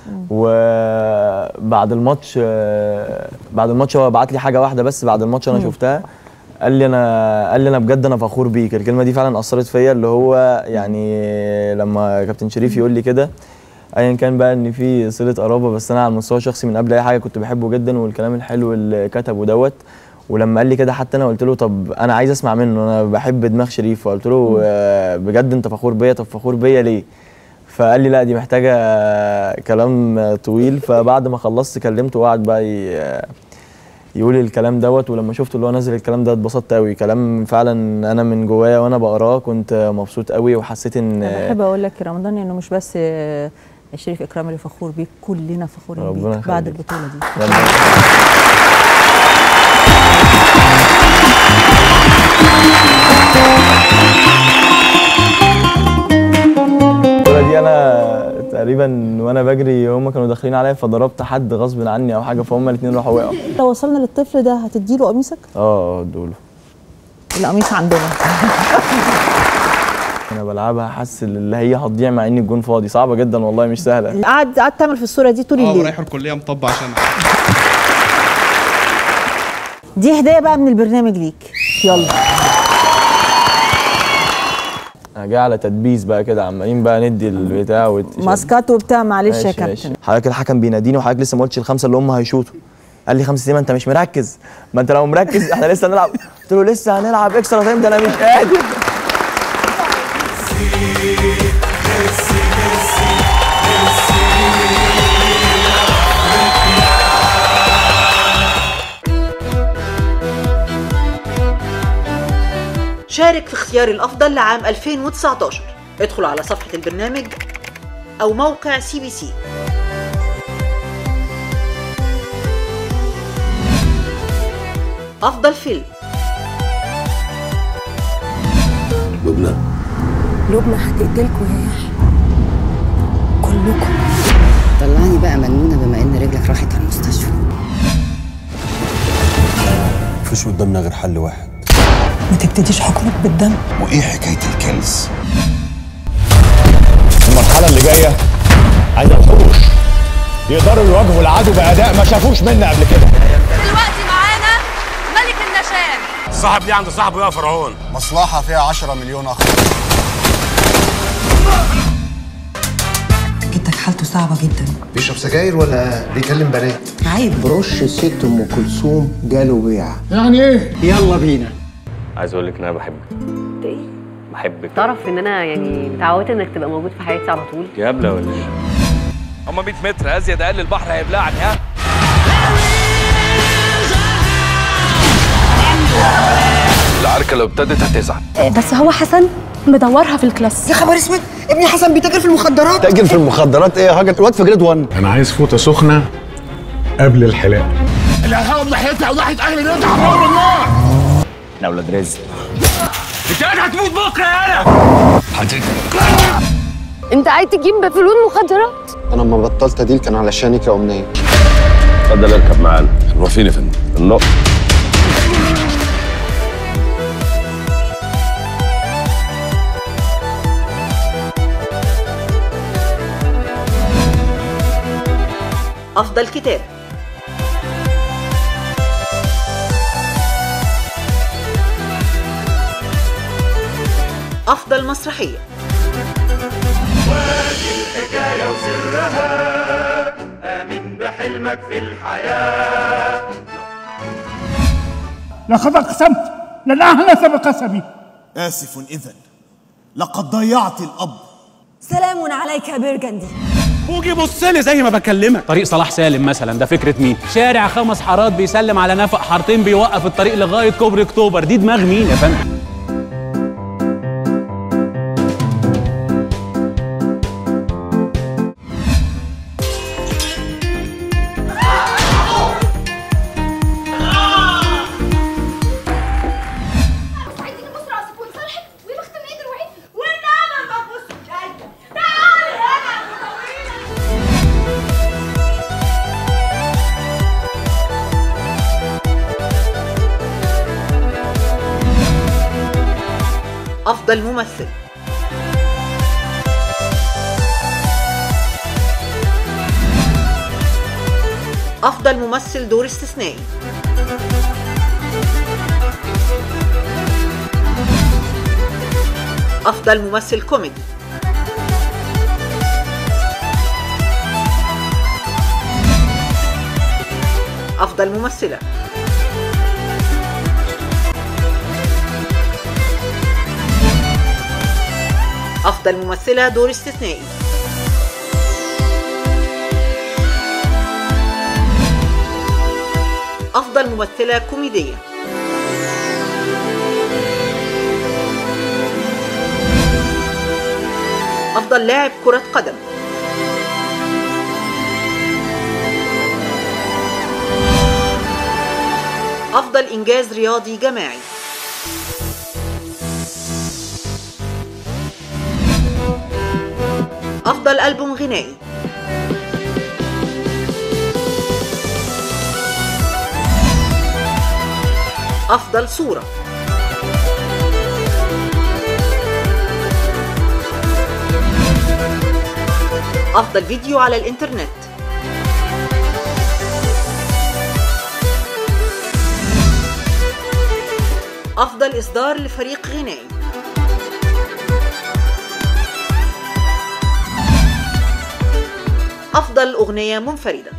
وبعد الماتش آه، بعد الماتش هو بعت لي حاجه واحده بس بعد الماتش انا شفتها قال لي انا قال لي انا بجد انا فخور بيك الكلمه دي فعلا اثرت فيا اللي هو يعني لما كابتن شريف يقول لي كده ايا كان بقى ان في صله قرابه بس انا على المستوى الشخصي من قبل اي حاجه كنت بحبه جدا والكلام الحلو اللي كتبه دوت ولما قال لي كده حتى انا قلت له طب انا عايز اسمع منه انا بحب دماغ شريف فقلت له آه، بجد انت فخور بيا طب فخور بيا ليه فقال لي لا دي محتاجه كلام طويل فبعد ما خلصت كلمته وقعد بقى ي- يقول الكلام دوت ولما شفته اللي هو نزل الكلام ده اتبسطت قوي كلام فعلا انا من جوايا وانا بقراه كنت مبسوط قوي وحسيت ان انا بحب اقول لك يا رمضان انه مش بس آه، شريف اكرامي اللي فخور بيك كلنا فخورين ربنا بيك بعد يخليك. البطوله دي الكوره دي انا تقريبا وانا بجري هم كانوا داخلين عليا فضربت حد غصب عني او حاجه فهم الاثنين راحوا وقعوا لو وصلنا للطفل ده هتديله قميصك اه دول القميص عندنا انا بلعبها حاسس اللي هي هتضيع مع ان الجون فاضي صعبه جدا والله مش سهله قعد قعدت تعمل في الصوره دي طول اه الليل رايح الكليه مطبع عشان دي هديه بقى من البرنامج ليك يلا انا جاي على تدبيس بقى كده عمالين بقى ندي البتاع والتيشيرت. ماسكات وبتاع معلش يا ماشي ماشي كابتن حضرتك الحكم بيناديني وحضرتك لسه ما قلتش الخمسه اللي هم هيشوطوا قال لي خمسه دي ما انت مش مركز ما انت لو مركز احنا لسه هنلعب قلت له لسه هنلعب اكسترا تايم ده انا مش قادر شارك في اختيار الأفضل لعام 2019 ادخل على صفحة البرنامج أو موقع سي بي سي أفضل فيلم لبنى لبنى هتقتلكوا يا يحيى كلكم طلعني بقى مجنونه بما ان رجلك راحت على المستشفى مفيش قدامنا غير حل واحد ما تبتديش حكمك بالدم وايه حكايه الكنز المرحلة اللي جاية عايزة وحوش يقدروا يواجهوا العدو بأداء ما شافوش منا قبل كده دلوقتي معانا ملك النشان صاحب ليه عند صاحبه يا فرعون مصلحه فيها 10 مليون اخ جدك حالته صعبة جدا بيشرب سجاير ولا بيكلم بنات عيب رش ست ام كلثوم جاله بيع عايز اقول لك ان انا بحبك ايه بحبك تعرف ان انا يعني متعودت انك تبقى موجود في حياتي على طول يا قبله ولا ايه هما 100 متر ازيد اقل البحر هيبلعني ها العركه لو ابتدت هتزعل بس هو حسن مدورها في الكلاس يا خبر اسود ابني حسن بيتاجر في المخدرات تاجر في المخدرات ايه يا حاجه الواد في جريد 1 أنا عايز فوطة سخنة قبل الحلاق احنا اولاد رزق انت عايز تجيب بفلوس مخدرات انا لما بطلت اديل كان علشانك يا امنيه اتفضل اركب معانا نروح فين يا فندم النقط أفضل كتاب أفضل مسرحية الحكاية وسرها آمن بحلمك في الحياة لقد أقسمت لن أهنث بقسمي آسف إذا لقد ضيعت الأب سلام عليك يا برجندي وجي بص لي زي ما بكلمك طريق صلاح سالم مثلا ده فكره مين شارع خمس حارات بيسلم على نفق حارتين بيوقف الطريق لغايه كوبري اكتوبر دي دماغ مين يا فندم أفضل ممثل أفضل ممثل دور استثنائي أفضل ممثل كوميدي أفضل ممثلة أفضل ممثلة دور استثنائي أفضل ممثلة كوميدية أفضل لاعب كرة قدم أفضل إنجاز رياضي جماعي أفضل ألبوم غنائي أفضل صورة أفضل فيديو على الإنترنت أفضل إصدار لفريق غنائي أفضل أغنية منفردة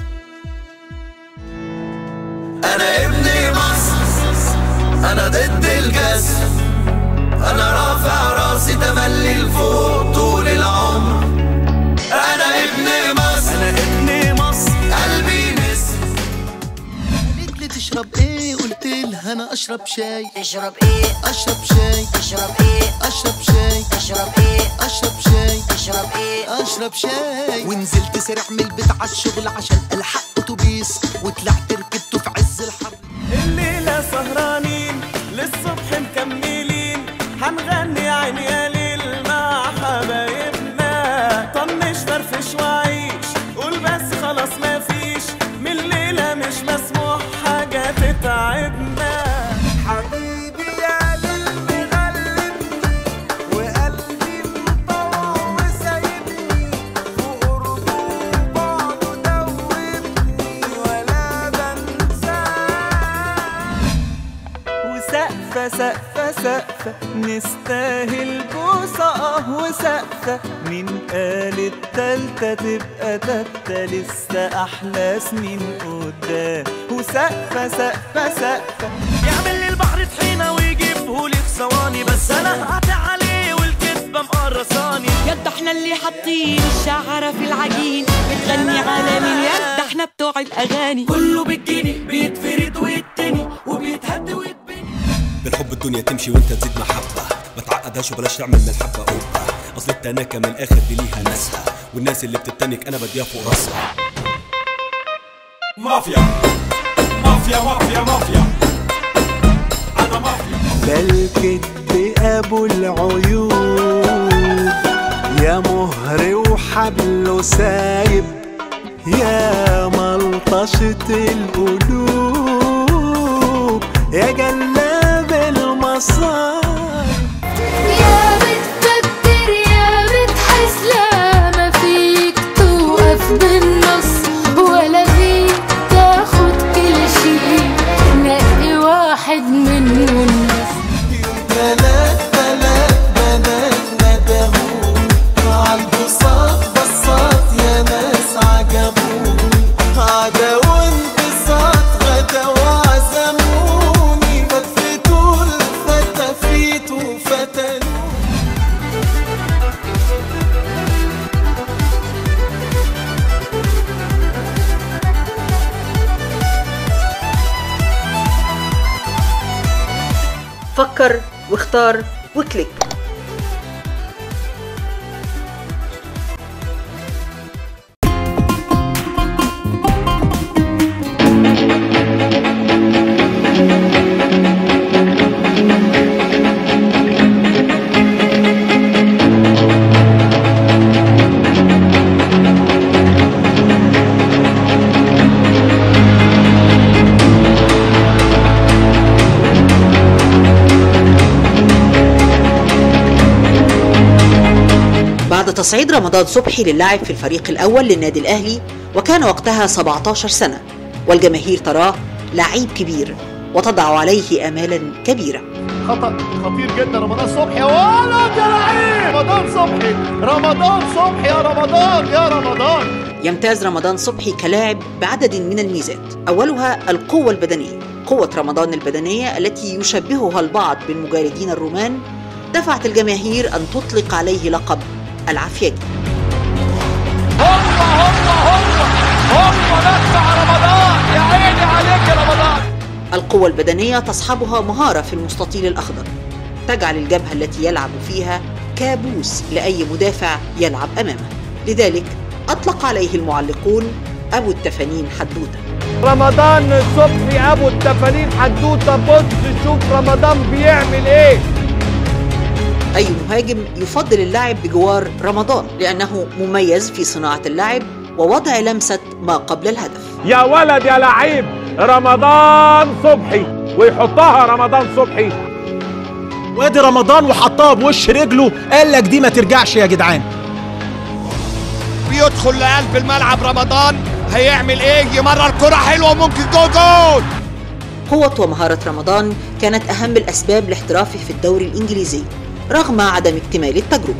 أنا ابن مصر أنا ضد الجسر أنا رافع راسي تملي لفوق طول العمر أنا ابن مصر أنا ابن مصر قلبي نسر قالت لي تشرب ايه قلت لها انا اشرب شاي تشرب ايه اشرب شاي تشرب ايه اشرب شاي تشرب ايه اشرب شاي تشرب ايه اشرب شاي ونزلت سرح من البيت على الشغل عشان الحق اتوبيس وطلعت ركبته في عز الحر الليلة سهرانين للصبح مكملين هنغني عين يا ليل مع حبايبنا طنش فرفش وعيش قول بس خلاص مفيش من الليلة مش مسموح حاجة تتعبنا حبيبي يا ليل مغلبني وقلبي مطوع وسايبني في قربه وبعده دوبني ولا بنساه وسقفة سقفة سقفة نستاهل بوسة اه وسقفة مين قال التالتة تبقى تالتة لسه أحلى سنين قدام وسقفة سقفة سقفة يعمل لي البحر طحينة ويجيبه لي في ثواني بس أنا قاطع عليه والكدبة مقرصاني يد احنا اللي حاطين الشعرة في العجين بتغني على مين يد احنا بتوع الاغاني كله بالجني بيتفرد ويتني وبيتهد ويتبني بالحب الدنيا تمشي وانت تزيد محبة ما تعقدهاش وبلاش تعمل من الحبة قبة اصل التناكة من الاخر دي ليها ناسها والناس اللي بتتنك انا بديها فوق راسها مافيا مافيا مافيا مافيا أنا مافيا ده الكذب ابو العيوب يا مهر وحبله سايب يا ملطشة القلوب يا جلاب المصايب يا بتكتر يا بتحس لا ما فيك توقف بالنص سعادة وانبساط غدا وعزموني فتفتوا الفتافيت وفتنوني فكر واختار وكليك بعد تصعيد رمضان صبحي للعب في الفريق الأول للنادي الأهلي وكان وقتها 17 سنة والجماهير تراه لعيب كبير وتضع عليه آمالا كبيرة خطأ خطير جدا رمضان صبحي يا ولد يا لعيب رمضان صبحي رمضان صبحي يا رمضان يا رمضان يمتاز رمضان صبحي كلاعب بعدد من الميزات أولها القوة البدنية قوة رمضان البدنية التي يشبهها البعض بالمجاردين الرومان دفعت الجماهير أن تطلق عليه لقب العفياجي هم ندفع رمضان يا عيني عليك يا رمضان القوة البدنية تصحبها مهارة في المستطيل الأخضر تجعل الجبهة التي يلعب فيها كابوس لأي مدافع يلعب أمامه لذلك أطلق عليه المعلقون أبو التفانين حدوتة رمضان صبحي ابو التفانين حدوته بص شوف رمضان بيعمل ايه أي مهاجم يفضل اللعب بجوار رمضان لأنه مميز في صناعة اللعب ووضع لمسة ما قبل الهدف يا ولد يا لعيب رمضان صبحي ويحطها رمضان صبحي وادي رمضان وحطها بوش رجله قال لك دي ما ترجعش يا جدعان بيدخل لقلب الملعب رمضان هيعمل ايه يمرر كرة حلوة ممكن جو جول قوة ومهارة رمضان كانت أهم الأسباب لاحترافه في الدوري الإنجليزي رغم عدم اكتمال التجربة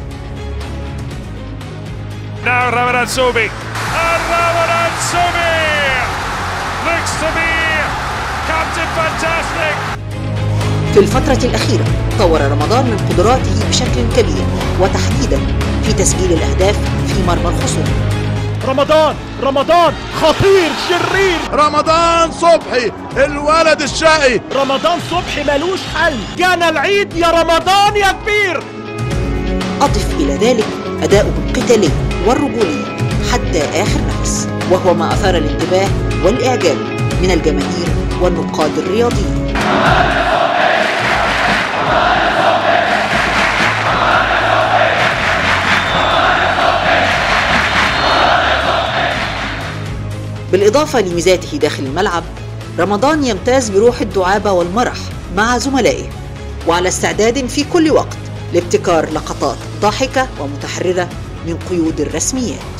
Now Ramadan Sobi. And Ramadan Sobi looks to be Captain Fantastic. في الفترة الأخيرة طور رمضان من قدراته بشكل كبير وتحديدا في تسجيل الأهداف في مرمى الخصوم رمضان رمضان خطير شرير رمضان صبحي الولد الشقي رمضان صبحي ملوش حل جانا العيد يا رمضان يا كبير أضف إلى ذلك أداؤه القتالي والرجولي حتى آخر نفس وهو ما أثار الانتباه والإعجاب من الجماهير والنقاد الرياضيين بالإضافة لميزاته داخل الملعب رمضان يمتاز بروح الدعابة والمرح مع زملائه وعلى استعداد في كل وقت لابتكار لقطات ضاحكة ومتحررة من قيود الرسميات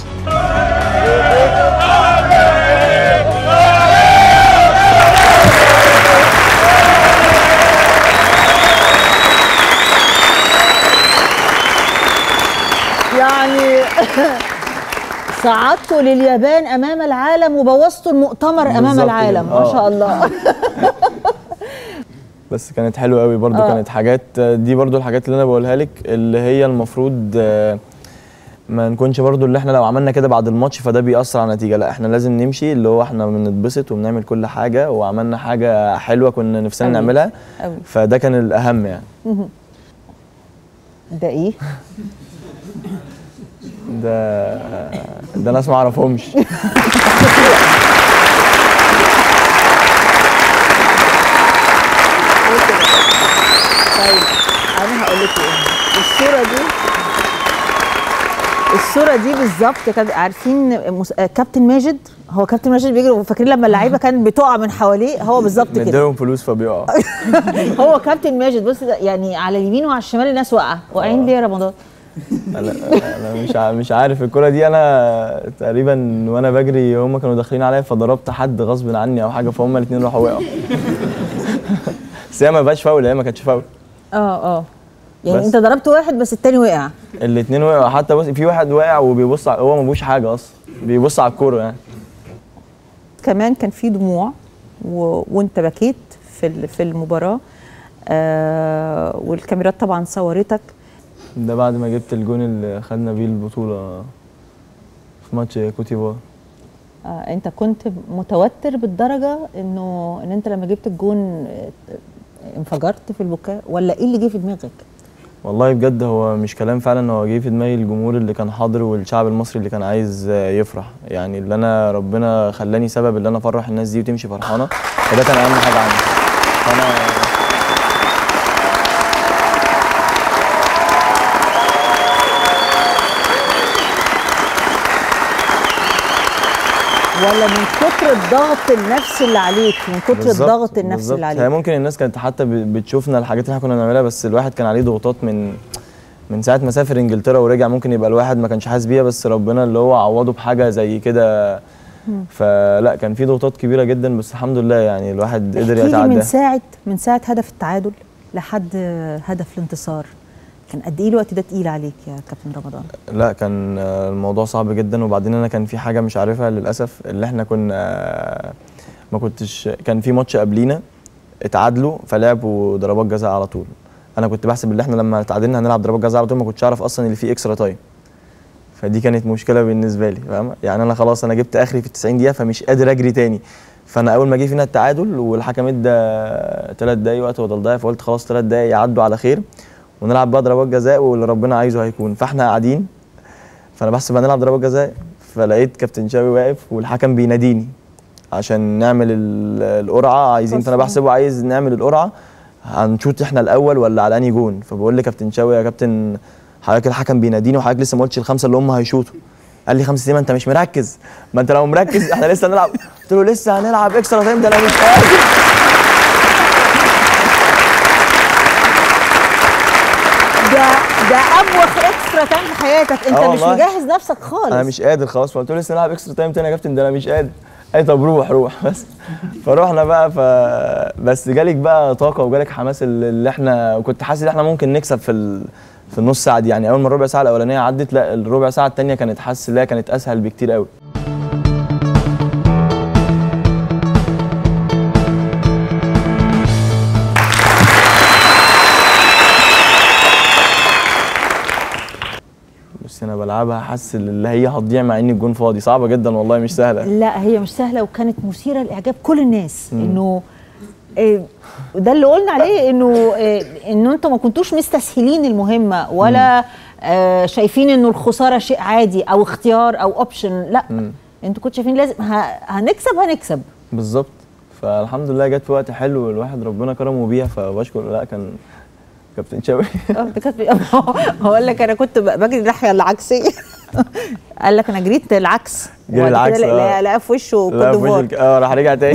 يعني صعدتوا لليابان امام العالم وبوظتوا المؤتمر امام بالظبط العالم كده. ما آه. شاء الله بس كانت حلوه قوي برضو آه. كانت حاجات دي برضو الحاجات اللي انا بقولها لك اللي هي المفروض آه، ما نكونش برضو اللي احنا لو عملنا كده بعد الماتش فده بيأثر على النتيجه لا احنا لازم نمشي اللي هو احنا بنتبسط وبنعمل كل حاجه وعملنا حاجه حلوه كنا نفسنا أوي. نعملها أوي. فده كان الاهم يعني ده ايه؟ ده ده ناس ما اعرفهمش طيب انا هقول لك ايه الصوره دي الصوره دي بالظبط كانت عارفين مس... آه، كابتن ماجد هو كابتن ماجد بيجري فاكرين لما اللعيبه كانت بتقع من حواليه هو بالظبط كده نديلهم فلوس فبيقعوا هو كابتن ماجد بص ده يعني على اليمين وعلى الشمال الناس واقعه واقعين ليه يا رمضان انا انا مش ع- مش عارف الكرة دي انا تقريبا وانا بجري هم كانوا داخلين عليا فضربت حد غصب عني او حاجه فهم الاثنين راحوا وقعوا بس هي ما بقاش فاول هي ما كانتش فاول اه اه يعني بس. انت ضربت واحد بس التاني وقع الاثنين وقعوا حتى بص في واحد واقع وبيبص على هو ما بيبوش حاجه اصلا بيبص على الكوره يعني كمان كان في دموع و... وانت بكيت في ال- في المباراه آه والكاميرات طبعا صورتك ده بعد ما جبت الجون اللي خدنا بيه البطوله في ماتش كوتيفوار آه انت كنت متوتر بالدرجه انه ان انت لما جبت الجون آه، انفجرت في البكاء ولا ايه اللي جه في دماغك؟ والله بجد هو مش كلام فعلا هو جه في دماغي الجمهور اللي كان حاضر والشعب المصري اللي كان عايز يفرح يعني اللي انا ربنا خلاني سبب اللي انا افرح الناس دي وتمشي فرحانه فده كان اهم حاجه عندي فانا ولا من كتر الضغط النفسي اللي عليك من كتر بالظبط، الضغط النفسي بالظبط. اللي هي عليك ممكن الناس كانت حتى ب- بتشوفنا الحاجات اللي احنا كنا بنعملها بس الواحد كان عليه ضغوطات من من ساعه ما سافر انجلترا ورجع ممكن يبقى الواحد ما كانش حاسس بيها بس ربنا اللي هو عوضه بحاجه زي كده مم. فلا كان في ضغوطات كبيره جدا بس الحمد لله يعني الواحد قدر احكي لي من يتعداها ساعه من ساعه هدف التعادل لحد هدف الانتصار كان قد ايه الوقت ده تقيل عليك يا كابتن رمضان؟ لا كان آه، الموضوع صعب جدا وبعدين انا كان في حاجه مش عارفها للاسف اللي احنا كنا آه، ما كنتش كان في ماتش قبلينا اتعادلوا فلعبوا ضربات جزاء على طول انا كنت بحسب ان احنا لما اتعادلنا هنلعب ضربات جزاء على طول ما كنتش اعرف اصلا اللي فيه اكسترا تايم فدي كانت مشكله بالنسبه لي فاهم يعني انا خلاص انا جبت اخري في ال 90 دقيقه فمش قادر اجري تاني فانا اول ما جه فينا التعادل والحكم ادى ثلاث دقايق وقت بدل ضايع فقلت خلاص ثلاث دقايق يعدوا على خير ونلعب بقى ضربات جزاء واللي ربنا عايزه هيكون فاحنا قاعدين فانا بحسب هنلعب ضربات جزاء فلقيت كابتن شاوي واقف والحكم بيناديني عشان نعمل ال- القرعه عايزين فانا بحسبه عايز نعمل القرعه هنشوط احنا الاول ولا على انهي جون فبقول لكابتن شاوي يا كابتن حضرتك الحكم بيناديني وحضرتك لسه ما قلتش الخمسه اللي هم هيشوطوا قال لي خمسه دي ما انت مش مركز ما انت لو مركز احنا لسه هنلعب قلت له لسه هنلعب اكسترا تايم ده انا مش قادر ده ده ابوخ اكسترا تايم في حياتك انت آه مش والله. مجهز نفسك خالص انا مش قادر خلاص فقلت له لسه نلعب اكسترا تايم تاني يا كابتن ده انا مش قادر اي طب روح روح بس فروحنا بقى ف بس جالك بقى طاقه وجالك حماس اللي اللي احنا كنت حاسس ان احنا ممكن نكسب في ال... في النص ساعه دي يعني اول ما الربع ساعه الاولانيه عدت لا الربع ساعه الثانيه كانت حاسس ان هي كانت اسهل بكتير قوي بس انا بلعبها حاسس ان اللي هي هتضيع مع ان الجون فاضي صعبه جدا والله مش سهله لا هي مش سهله وكانت مثيره لاعجاب كل الناس مم. انه إيه، ده اللي قلنا عليه انه إيه، انه انتوا ما كنتوش مستسهلين المهمه ولا آه شايفين انه الخساره شيء عادي او اختيار او اوبشن لا مم. انتوا كنتوا شايفين لازم ه- هنكسب هنكسب بالظبط فالحمد لله جت في وقت حلو الواحد ربنا كرمه بيها فبشكر لا كان كابتن شاوي اه ده كانت هقول لك انا كنت ب- بجري الناحيه العكسيه قال لك انا جريت العكس جري وبعد كده العكس، لا- آه. لقاه في وشه كوت لا في وش ديفوار الك- اه راح رجع تاني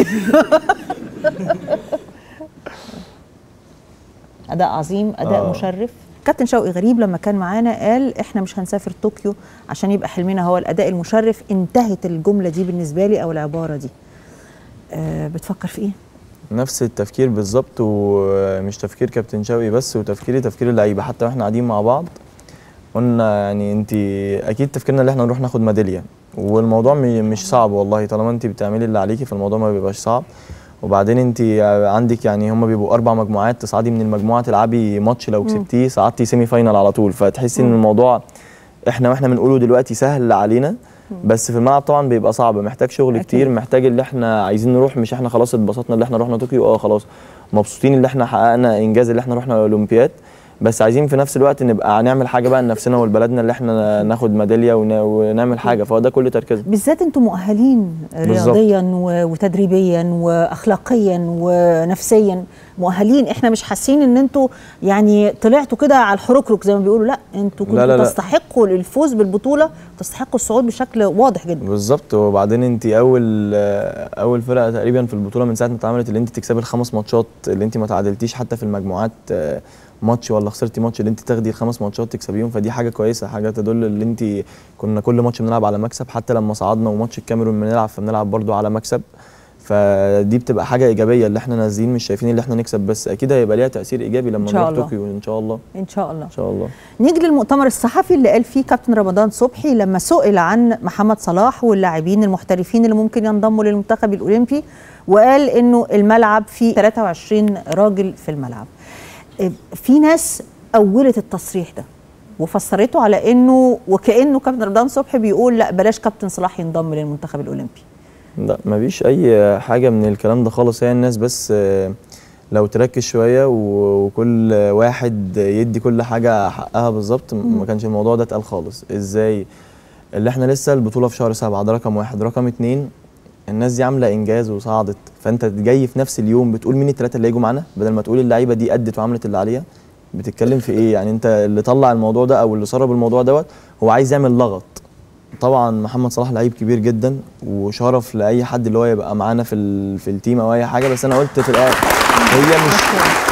اداء عظيم اداء آه. مشرف كابتن شوقي غريب لما كان معانا قال احنا مش هنسافر طوكيو عشان يبقى حلمنا هو الاداء المشرف انتهت الجمله دي بالنسبه لي او العباره دي أه بتفكر في ايه نفس التفكير بالظبط ومش تفكير كابتن شوقي بس وتفكيري تفكير اللعيبه حتى واحنا قاعدين مع بعض قلنا يعني انت اكيد تفكيرنا اللي احنا نروح ناخد ميداليه والموضوع م- مش صعب والله طالما انت بتعملي اللي عليكي فالموضوع ما بيبقاش صعب وبعدين انت عندك يعني هم بيبقوا اربع مجموعات تصعدي من المجموعه تلعبي ماتش لو مم. كسبتيه صعدتي سيمي فاينال على طول فتحسي ان مم. الموضوع احنا واحنا بنقوله دلوقتي سهل علينا بس في الملعب طبعا بيبقى صعب محتاج شغل أكيد. كتير محتاج اللي احنا عايزين نروح مش احنا خلاص اتبسطنا اللي احنا رحنا طوكيو اه خلاص مبسوطين اللي احنا حققنا انجاز اللي احنا رحنا الاولمبياد بس عايزين في نفس الوقت نبقى نعمل حاجه بقى لنفسنا ولبلدنا اللي احنا ناخد ميداليه ون- ونعمل حاجه فهو ده كل تركيزنا بالذات انتم مؤهلين بالظبط. رياضيا و- وتدريبيا واخلاقيا ونفسيا مؤهلين احنا مش حاسين ان انتوا يعني طلعتوا كده على الحركرك زي ما بيقولوا لا انتوا لا، كنتوا لا، لا. تستحقوا الفوز بالبطوله تستحقوا الصعود بشكل واضح جدا بالظبط وبعدين انت اول اول فرقه تقريبا في البطوله من ساعه ما اتعملت اللي انت تكسبي الخمس ماتشات اللي انت ما تعادلتيش حتى في المجموعات آه، ماتش ولا خسرتي ماتش اللي انت تاخدي الخمس ماتشات تكسبيهم فدي حاجه كويسه حاجه تدل اللي انت كنا كل ماتش بنلعب على مكسب حتى لما صعدنا وماتش الكاميرون بنلعب فبنلعب برضو على مكسب فدي بتبقى حاجه ايجابيه اللي احنا نازلين مش شايفين اللي احنا نكسب بس اكيد هيبقى ليها تاثير ايجابي لما إن شاء نروح الله. طوكيو ان شاء الله ان شاء الله ان شاء الله نيجي للمؤتمر الصحفي اللي قال فيه كابتن رمضان صبحي لما سئل عن محمد صلاح واللاعبين المحترفين اللي ممكن ينضموا للمنتخب الاولمبي وقال انه الملعب فيه 23 راجل في الملعب إيه، في ناس اولت التصريح ده وفسرته على انه وكانه كابتن رمضان صبحي بيقول لا بلاش كابتن صلاح ينضم للمنتخب الاولمبي لا مفيش اي حاجه من الكلام ده خالص هي الناس بس آه، لو تركز شويه و- وكل واحد يدي كل حاجه حقها بالظبط م- ما كانش الموضوع ده اتقال خالص ازاي اللي احنا لسه البطوله في شهر سبعة ده رقم واحد رقم اتنين الناس دي عامله انجاز وصعدت فانت جاي في نفس اليوم بتقول مين الثلاثه اللي هيجوا معانا بدل ما تقول اللعيبه دي ادت وعملت اللي عليها بتتكلم في ايه يعني انت اللي طلع الموضوع ده او اللي سرب الموضوع دوت هو عايز يعمل لغط طبعا محمد صلاح لعيب كبير جدا وشرف لاي حد اللي هو يبقى معانا في ال- في التيم او اي حاجه بس انا قلت في الاخر هي مش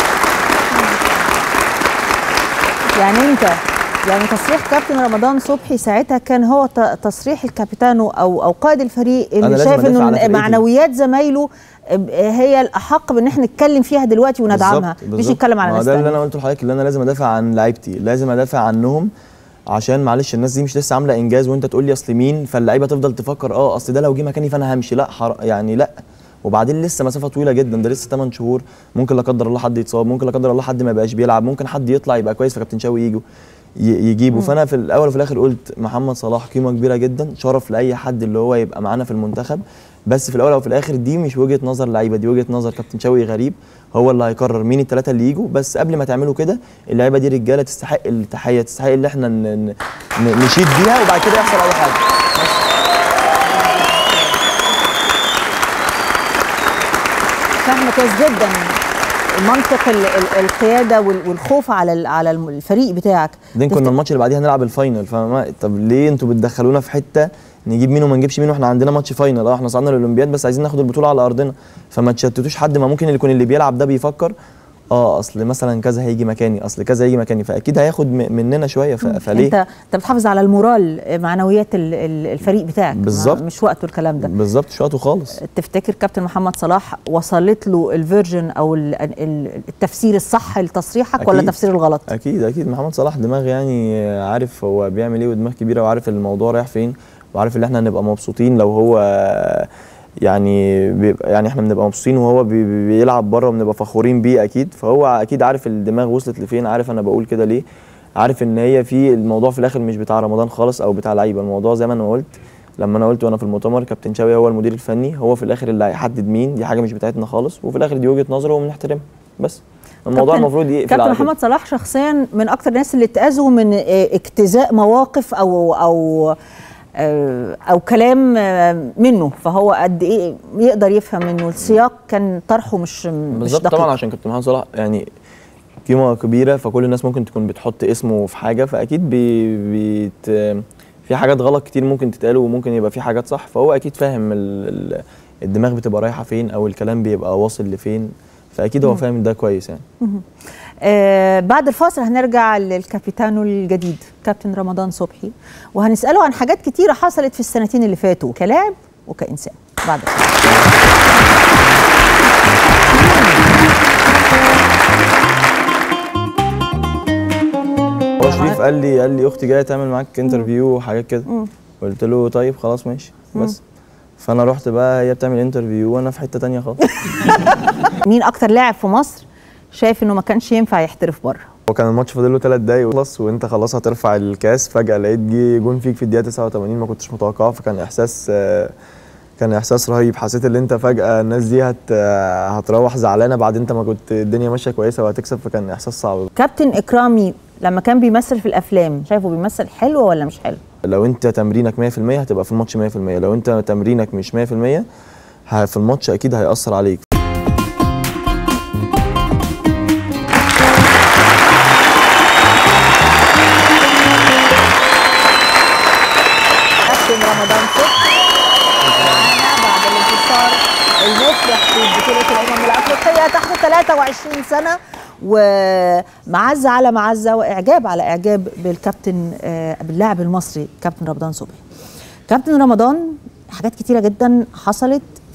يعني انت يعني تصريح كابتن رمضان صبحي ساعتها كان هو ت- تصريح الكابيتانو او او قائد الفريق أنا اللي لازم شايف أدافع على انه فرقتي. معنويات زمايله ب- هي الاحق بان احنا نتكلم فيها دلوقتي وندعمها بالظبط- مش بالظبط. نتكلم على ما هو ناس ده اللي تانية. انا قلته لحضرتك اللي انا لازم ادافع عن لعيبتي لازم ادافع عنهم عشان معلش الناس دي مش لسه عامله انجاز وانت تقول لي اصل مين فاللعيبه تفضل تفكر اه اصل ده لو جه مكاني فانا همشي لا حر... يعني لا وبعدين لسه مسافه طويله جدا ده لسه 8 شهور ممكن لا قدر الله حد يتصاب ممكن لا قدر الله حد ما يبقاش بيلعب ممكن حد يطلع يبقى كويس فكابتن شاوي يجوا ي- يجيبه فانا في الاول وفي الاخر قلت محمد صلاح قيمه كبيره جدا شرف لاي حد اللي هو يبقى معانا في المنتخب بس في الاول وفي الاخر دي مش وجهه نظر لعيبه دي وجهه نظر كابتن شوقي غريب هو اللي هيقرر مين الثلاثه اللي يجوا بس قبل ما تعملوا كده اللعيبه دي رجاله تستحق التحيه تستحق اللي احنا ن- ن- ن- نشيد بيها وبعد كده يحصل اي حاجه فاهمه كويس جدا منطق ال- ال- القياده وال- والخوف على ال- على الم- الفريق بتاعك بعدين كنا الماتش اللي بعديها هنلعب الفاينل فما طب ليه انتوا بتدخلونا في حته نجيب مين وما نجيبش مين واحنا عندنا ماتش فاينل اه احنا صعدنا للاولمبياد بس عايزين ناخد البطوله على ارضنا فما تشتتوش حد ما ممكن اللي يكون اللي بيلعب ده بيفكر اه اصل مثلا كذا هيجي مكاني اصل كذا هيجي مكاني فاكيد هياخد م- مننا شويه ف- فليه انت انت بتحافظ على المورال معنويات ال- ال- الفريق بتاعك ما- بالظبط. مش وقته الكلام ده بالظبط مش وقته خالص تفتكر كابتن محمد صلاح وصلت له الفيرجن او ال- ال- التفسير الصح لتصريحك ولا أكيد. تفسير الغلط اكيد اكيد محمد صلاح دماغ يعني عارف هو بيعمل ايه ودماغ كبيره وعارف الموضوع رايح فين وعارف ان احنا هنبقى مبسوطين لو هو يعني بيبقى يعني احنا بنبقى مبسوطين وهو بي- بي- بيلعب بره وبنبقى فخورين بيه اكيد فهو اكيد عارف الدماغ وصلت لفين عارف انا بقول كده ليه عارف ان هي في الموضوع في الاخر مش بتاع رمضان خالص او بتاع لعيبه الموضوع زي ما انا قلت لما انا قلت وانا في المؤتمر كابتن شاوي هو المدير الفني هو في الاخر اللي هيحدد مين دي حاجه مش بتاعتنا خالص وفي الاخر دي وجهه نظره وبنحترمها بس الموضوع كابتن- المفروض يقفل كابتن على كده. محمد صلاح شخصيا من اكتر الناس اللي اتاذوا من اه، اجتزاء مواقف او او اه، او كلام اه، منه فهو قد ايه يقدر يفهم انه السياق كان طرحه مش مش بالظبط دقيق طبعا عشان كابتن محمد صلاح يعني قيمه كبيره فكل الناس ممكن تكون بتحط اسمه في حاجه فاكيد بي بيت في حاجات غلط كتير ممكن تتقال وممكن يبقى في حاجات صح فهو اكيد فاهم ال- ال- الدماغ بتبقى رايحه فين او الكلام بيبقى واصل لفين فاكيد هو مم. فاهم ده كويس يعني مهم. آه بعد الفاصل هنرجع للكابيتانو الجديد كابتن رمضان صبحي وهنسأله عن حاجات كتيرة حصلت في السنتين اللي فاتوا كلاعب وكإنسان بعد الفاصل هو شريف قال لي قال لي اختي جايه تعمل معاك انترفيو وحاجات كده قلت له طيب خلاص ماشي بس فانا رحت بقى هي بتعمل انترفيو وانا في حته تانية خالص مين أكتر لاعب في مصر شايف إنه ما كانش ينفع يحترف بره هو كان الماتش فاضل له ثلاث دقايق وخلص وانت خلاص هترفع الكاس فجاه لقيت جه جون فيك في الدقيقه 89 ما كنتش متوقعه فكان احساس آه، كان احساس رهيب حسيت ان انت فجاه الناس دي هت آه، هتروح زعلانه بعد انت ما كنت الدنيا ماشيه كويسه وهتكسب فكان احساس صعب كابتن إكرامي لما كان بيمثل في الأفلام شايفه بيمثل حلو ولا مش حلو؟ لو انت تمرينك 100% هتبقى في الماتش 100% لو انت تمرينك مش 100% ه- في الماتش اكيد هيأثر عليك كابتن رمضان صبحي معانا بعد الانتصار المفرح في بطولة الأمم الأفريقية تحت 23 سنة ومعزة على معزة وإعجاب على إعجاب بالكابتن آه، باللاعب المصري كابتن رمضان صبحي كابتن رمضان حاجات كتيرة جدا حصلت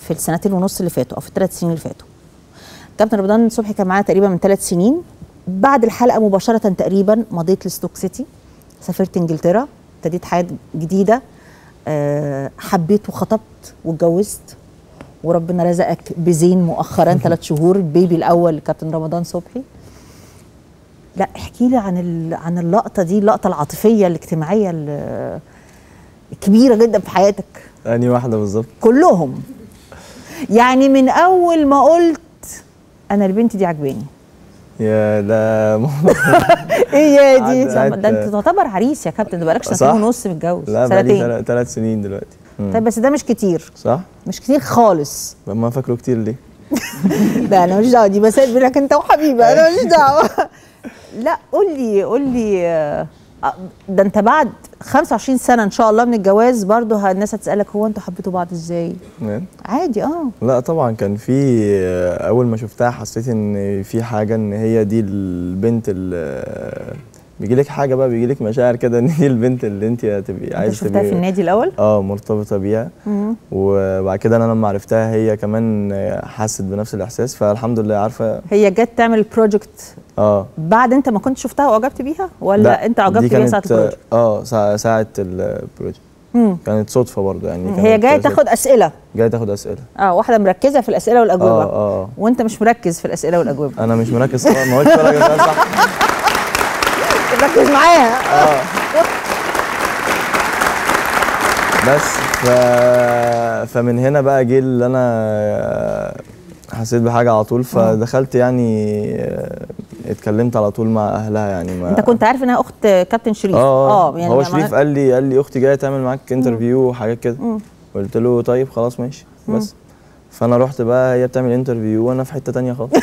في السنتين ونص اللي فاتوا او في الثلاث سنين اللي فاتوا كابتن رمضان صبحي كان معانا تقريبا من ثلاث سنين بعد الحلقه مباشره تقريبا مضيت لستوك سيتي سافرت انجلترا ابتديت حياه جديده آه، حبيت وخطبت واتجوزت وربنا رزقك بزين مؤخرا ثلاث شهور البيبي الاول كابتن رمضان صبحي لا احكي لي عن ال- عن اللقطه دي اللقطه العاطفيه الاجتماعيه ال- الكبيره جدا في حياتك اني واحده بالظبط كلهم يعني من اول ما قلت انا البنت دي عجباني يا ده موضوع ايه يا دي عد- ده عد- انت تعتبر عريس يا كابتن ده بقالك صح؟ سنتين ونص متجوز لا بقالي سنتين ثلاث سنين دلوقتي مم. طيب بس ده مش كتير صح؟ مش كتير خالص ما فاكره كتير ليه؟ لا انا ماليش دعوه دي مسائل بينك انت وحبيبي انا ماليش دعوه لا قول لي قول لي آه، ده انت بعد 25 سنه ان شاء الله من الجواز برضه ه- الناس هتسالك هو انتوا حبيتوا بعض ازاي تمام عادي اه لا طبعا كان في اول ما شفتها حسيت ان في حاجه ان هي دي البنت اللي بيجي لك حاجه بقى بيجي لك مشاعر كده ان دي البنت اللي انت هتبقي انت عايزه شفتها تبقي في النادي الاول اه مرتبطه بيها مم. وبعد كده انا لما عرفتها هي كمان حست بنفس الاحساس فالحمد لله عارفه هي جت تعمل بروجكت اه بعد انت ما كنت شفتها واعجبت بيها ولا لا، انت دي اعجبت بيها كانت- ساعه البروجكت اه ساعه, ساعة البروجكت مم. كانت صدفه برضه يعني هي كانت جايه صدفة. تاخد اسئله جايه تاخد اسئله اه واحده مركزه في الاسئله والاجوبه اه اه وانت مش مركز في الاسئله والاجوبه انا مش مركز خالص ما قلتش ولا جزء صح ركز معاها اه بس ف... فمن هنا بقى جه اللي انا حسيت بحاجه على طول فدخلت يعني آه، اتكلمت على طول مع اهلها يعني ما انت كنت عارف انها اخت كابتن شريف اه يعني هو ما- شريف قال لي قال لي اختي جايه تعمل معاك انترفيو وحاجات كده مم. قلت له طيب خلاص ماشي مم. بس فانا رحت بقى هي بتعمل انترفيو وانا في حته تانية خالص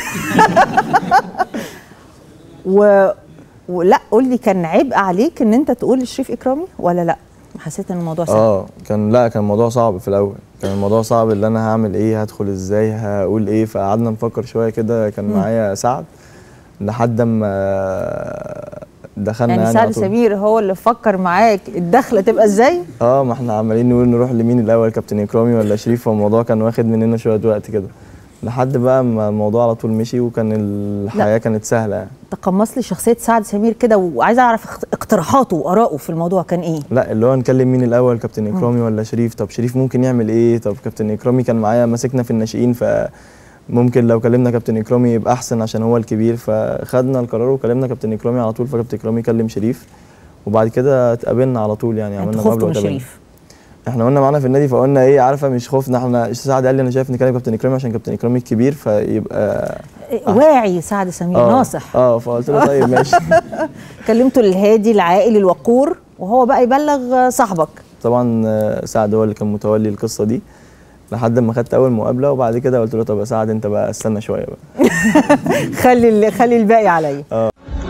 و... ولا قول لي كان عبء عليك ان انت تقول لشريف اكرامي ولا لا حسيت ان الموضوع سهل اه كان لا كان الموضوع صعب في الاول كان الموضوع صعب اللي انا هعمل ايه هدخل ازاي هقول ايه فقعدنا نفكر شويه كده كان مم. معايا سعد لحد ما دخلنا يعني يعني, سعد على طول. سمير هو اللي فكر معاك الدخله تبقى ازاي اه ما احنا عمالين نقول نروح لمين الاول كابتن اكرامي ولا شريف فالموضوع كان واخد مننا شويه وقت كده لحد بقى ما الموضوع على طول مشي وكان الحياه كانت سهله يعني تقمص لي شخصيه سعد سمير كده وعايزه اعرف اخت- اقتراحاته واراءه في الموضوع كان ايه لا اللي هو نكلم مين الاول كابتن اكرامي ولا شريف طب شريف ممكن يعمل ايه طب كابتن اكرامي كان معايا ماسكنا في الناشئين فممكن لو كلمنا كابتن اكرامي يبقى احسن عشان هو الكبير فخدنا القرار وكلمنا كابتن اكرامي على طول فكابتن اكرامي كلم شريف وبعد كده اتقابلنا على طول يعني عملنا انتوا خفتوا مقابله من واتقابلنا. شريف احنا قلنا معانا في النادي فقلنا ايه عارفه مش خوفنا احنا سعد قال لي انا شايف نكلم كابتن اكرامي عشان كابتن اكرامي الكبير فيبقى إيه، واعي سعد سمير آه، ناصح اه فقلت له طيب ماشي كلمته الهادي العاقل الوقور وهو بقى يبلغ صاحبك طبعا آه، سعد هو اللي كان متولي القصه دي لحد ما خدت اول مقابله وبعد كده قلت له طب يا سعد انت بقى استنى شويه بقى خلي ال- خلي الباقي عليا اه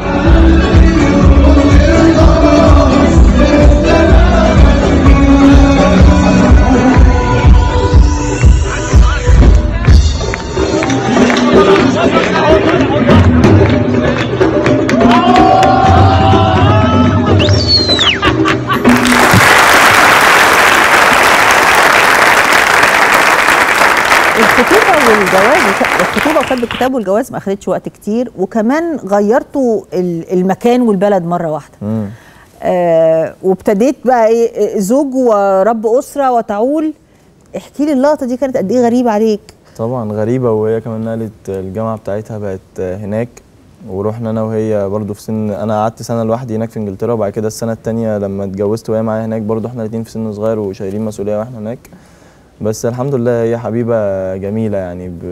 الخطوبه والجواز الخطوبه وكتب الكتاب والجواز ما اخدتش وقت كتير وكمان غيرتوا ال- المكان والبلد مره واحده مم. آه وابتديت بقى ايه زوج ورب اسره وتعول احكي لي اللقطه دي كانت قد ايه غريبه عليك طبعا غريبه وهي كمان نقلت الجامعه بتاعتها بقت هناك ورحنا انا وهي برضو في سن انا قعدت سنه لوحدي هناك في انجلترا وبعد كده السنه التانية لما اتجوزت وهي معايا هناك برضو احنا الاتنين في سن صغير وشايلين مسؤوليه واحنا هناك بس الحمد لله هي حبيبه جميله يعني ب...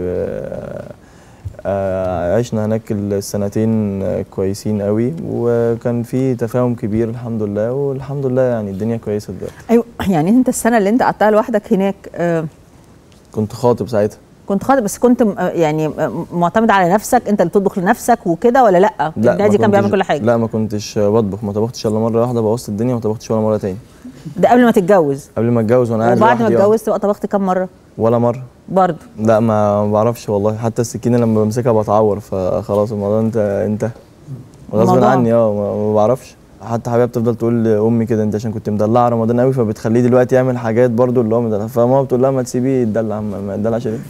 آه، عشنا هناك السنتين كويسين قوي وكان في تفاهم كبير الحمد لله والحمد لله يعني الدنيا كويسه دلوقتي ايوه يعني انت السنه اللي انت قعدتها لوحدك هناك آه كنت خاطب ساعتها كنت خاطب بس كنت م- آه، يعني آه، معتمد على نفسك انت اللي بتطبخ لنفسك وكده ولا لا لا النادي ما كان بيعمل كنتش- كل حاجه لا ما كنتش بطبخ ما طبختش الا مره واحده بوظت الدنيا وما طبختش ولا مره تاني ده قبل ما تتجوز قبل ما اتجوز وانا قاعد وبعد ما لوحدي، آه. اتجوزت بقى طبخت كام مره ولا مره برضه لا ما ما بعرفش والله حتى السكينه لما بمسكها بتعور فخلاص الموضوع انت انت غصب الموضوع- عني اه ما ما بعرفش حتى حبيبه بتفضل تقول لامي كده انت عشان كنت مدلعه رمضان قوي فبتخليه دلوقتي يعمل حاجات برضو اللي هو مدلع فماما بتقول لها ما تسيبيه يتدلع ما ما يتدلعش ليه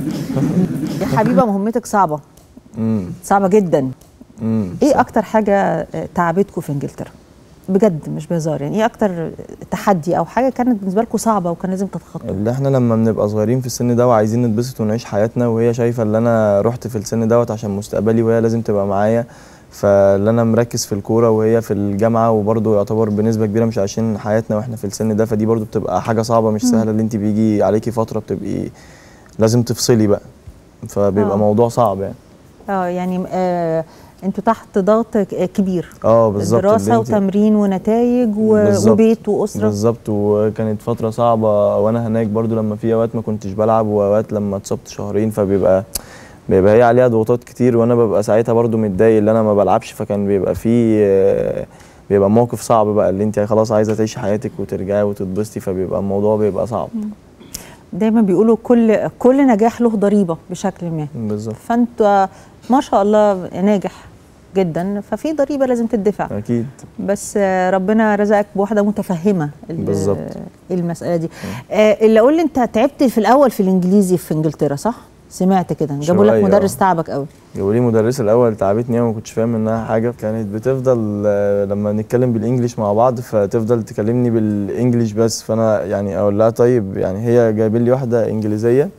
يا حبيبه مهمتك صعبه امم صعبه جدا امم ايه اكتر حاجه آه، تعبتكم في انجلترا بجد مش بهزار يعني ايه اكتر تحدي او حاجه كانت بالنسبه لكم صعبه وكان لازم تتخطوا اللي احنا لما بنبقى صغيرين في السن ده وعايزين نتبسط ونعيش حياتنا وهي شايفه ان انا رحت في السن دوت عشان مستقبلي وهي لازم تبقى معايا فاللي انا مركز في الكوره وهي في الجامعه وبرضه يعتبر بنسبه كبيره مش عايشين حياتنا واحنا في السن ده فدي برضه بتبقى حاجه صعبه مش مم. سهله اللي انت بيجي عليكي فتره بتبقي لازم تفصلي بقى فبيبقى آه. موضوع صعب يعني اه يعني آه انتوا تحت ضغط ك- كبير اه بالظبط اللي دراسه انت- وتمرين ونتائج و... بالظبط. وبيت واسره بالظبط وكانت فترة صعبة وانا هناك برضو لما في اوقات ما كنتش بلعب واوقات لما اتصبت شهرين فبيبقى بيبقى هي عليها ضغوطات كتير وانا ببقى ساعتها برضو متضايق اللي انا ما بلعبش فكان بيبقى في آه، بيبقى موقف صعب بقى اللي انت خلاص عايزة تعيشي حياتك وترجعي وتتبسطي فبيبقى الموضوع بيبقى صعب دايما بيقولوا كل كل نجاح له ضريبه بشكل ما بالظبط فانت ما شاء الله ناجح جدا ففي ضريبه لازم تدفع اكيد بس آه، ربنا رزقك بواحده متفهمه ال- بالظبط. المساله دي آه، اللي اقول لي انت تعبت في الاول في الانجليزي في انجلترا صح سمعت كده جابوا لك شوية، مدرس آه. تعبك قوي جابوا لي مدرسة الأول تعبتني أوي ما كنتش فاهم منها حاجة كانت بتفضل آه، لما نتكلم بالإنجليش مع بعض فتفضل تكلمني بالإنجليش بس فأنا يعني أقول لها طيب يعني هي جايبين لي واحدة إنجليزية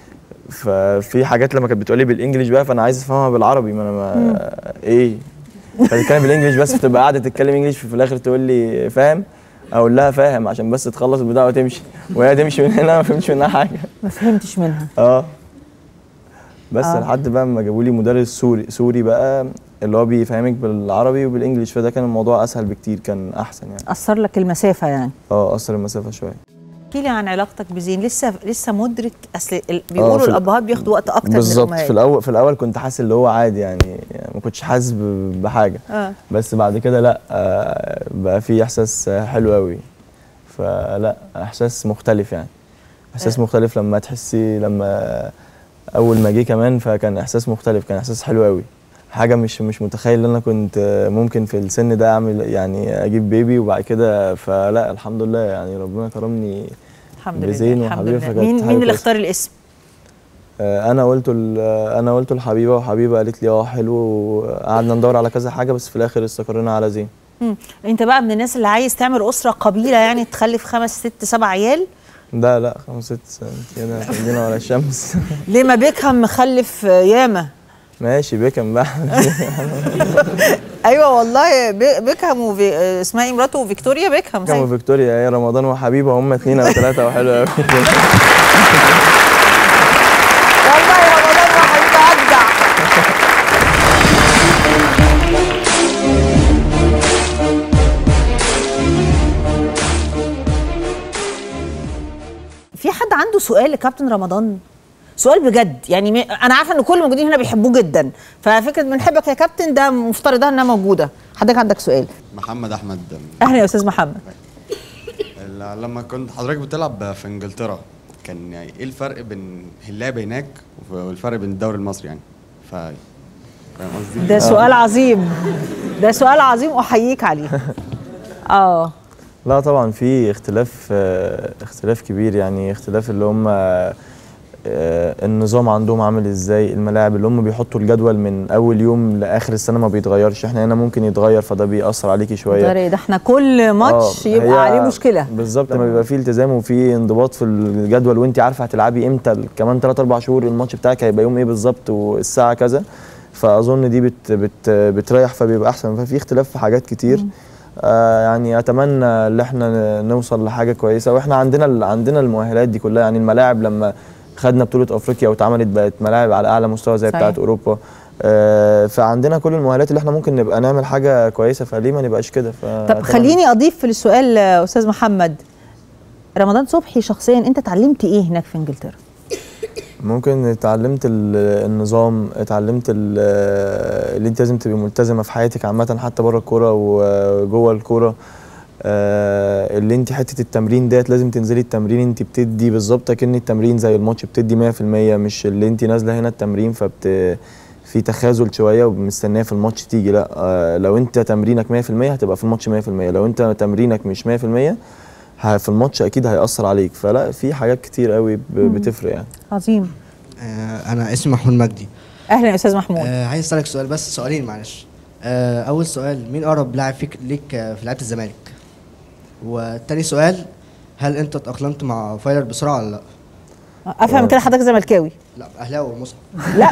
ففي حاجات لما كانت بتقولي بالإنجليش بقى فأنا عايز أفهمها بالعربي ما أنا ما إيه فتتكلم بالإنجليش بس فتبقى قاعدة تتكلم إنجليش في الآخر تقول لي فاهم أقول لها فاهم عشان بس تخلص البتاع وتمشي وهي تمشي من هنا ما فهمتش منها حاجة ما فهمتش منها اه بس آه. آه. لحد بقى ما جابوا لي مدرس سوري سوري بقى اللي هو بيفهمك بالعربي وبالانجليش فده كان الموضوع اسهل بكتير كان احسن يعني اثر لك المسافه يعني اه قصر المسافه شويه احكي لي عن علاقتك بزين لسه لسه مدرك اصل ال- بيقولوا في ال- الابهات بياخدوا وقت اكتر من بالظبط الامهات في الاول في الاول كنت حاسس اللي هو عادي يعني, يعني ما كنتش حاسس ب- بحاجه اه بس بعد كده لا آه بقى في احساس آه، حلو قوي فلا احساس مختلف يعني احساس آه. مختلف لما تحسي لما اول ما جه كمان فكان احساس مختلف كان احساس حلو قوي حاجه مش مش متخيل ان انا كنت آه، ممكن في السن ده اعمل يعني اجيب بيبي وبعد كده فلا الحمد لله يعني ربنا كرمني الحمد بزين لله الحمد وحبيبه لله فكانت مين حاجة مين اللي كويسة. اختار الاسم آه، انا قلت ال- آه، انا قلت لحبيبه وحبيبه قالت لي اه حلو وقعدنا ندور على كذا حاجه بس في الاخر استقرينا على زين مم. انت بقى من الناس اللي عايز تعمل اسره قبيله يعني تخلف خمس ست سبع عيال لا لا خمس ست سنين كده مش عندنا ولا الشمس ليه ما بيكهام مخلف آه، ياما ماشي بيكم بقى ايوه والله بي- بيكهام وفي... آه، اسمها ايه مراته فيكتوريا بيكهام كانوا فيكتوريا هي رمضان وحبيبه هم اتنين او ثلاثه وحلو قوي والله رمضان وحبيبه ابدع في حد عنده سؤال لكابتن رمضان سؤال بجد يعني م- انا عارفه ان كل الموجودين هنا بيحبوه جدا ففكره بنحبك يا كابتن ده مفترضه انها موجوده حضرتك عندك سؤال محمد احمد اهلا يا استاذ محمد ال- لما كنت حضرتك بتلعب في انجلترا كان يعني ايه الفرق بين اللعب هناك والفرق بين الدوري المصري يعني ف فاهم قصدي؟ ده سؤال عظيم ده سؤال عظيم احييك عليه اه لا طبعا في اختلاف آه، اختلاف كبير يعني اختلاف اللي هم آه، النظام عندهم عامل ازاي الملاعب اللي هم بيحطوا الجدول من اول يوم لاخر السنه ما بيتغيرش احنا هنا ممكن يتغير فده بيأثر عليكي شويه ده ده احنا كل ماتش آه، يبقى هي عليه مشكله بالظبط لما بيبقى فيه التزام وفي انضباط في الجدول وانت عارفه هتلعبي امتى كمان 3 4 شهور الماتش بتاعك هيبقى يوم ايه بالظبط والساعه كذا فاظن دي بت بت بتريح فبيبقى احسن ففي اختلاف في حاجات كتير آه يعني اتمنى ان احنا نوصل لحاجه كويسه واحنا عندنا عندنا المؤهلات دي كلها يعني الملاعب لما خدنا بطوله افريقيا واتعملت بقت ملاعب على اعلى مستوى زي صحيح. بتاعه اوروبا آه فعندنا كل المؤهلات اللي احنا ممكن نبقى نعمل حاجه كويسه فليه ما نبقاش كده طب خليني اضيف في السؤال آه، استاذ محمد رمضان صبحي شخصيا انت اتعلمت ايه هناك في انجلترا ممكن اتعلمت ال- النظام اتعلمت ال- اللي انت لازم تبقي ملتزمه في حياتك عامه حتى بره الكوره وجوه الكوره آه، اللي انت حته التمرين ديت لازم تنزلي التمرين انت بتدي بالظبط كأن التمرين زي الماتش بتدي 100% مش اللي انت نازله هنا التمرين فبت في تخاذل شويه ومستنيه في الماتش تيجي لا آه لو انت تمرينك 100% هتبقى في الماتش 100% لو انت تمرينك مش 100% ه- في الماتش اكيد هيأثر عليك فلا في حاجات كتير قوي ب- مم. بتفرق يعني عظيم آه، انا اسمي محمود مجدي اهلا يا استاذ محمود آه عايز اسالك سؤال بس سؤالين معلش آه اول سؤال مين اقرب لاعب فيك ليك آه، في لعيبه الزمالك والتاني سؤال هل انت اتاقلمت مع فايلر بسرعه ولا لا افهم كده حضرتك زملكاوي لا اهلاوي ومصعب لا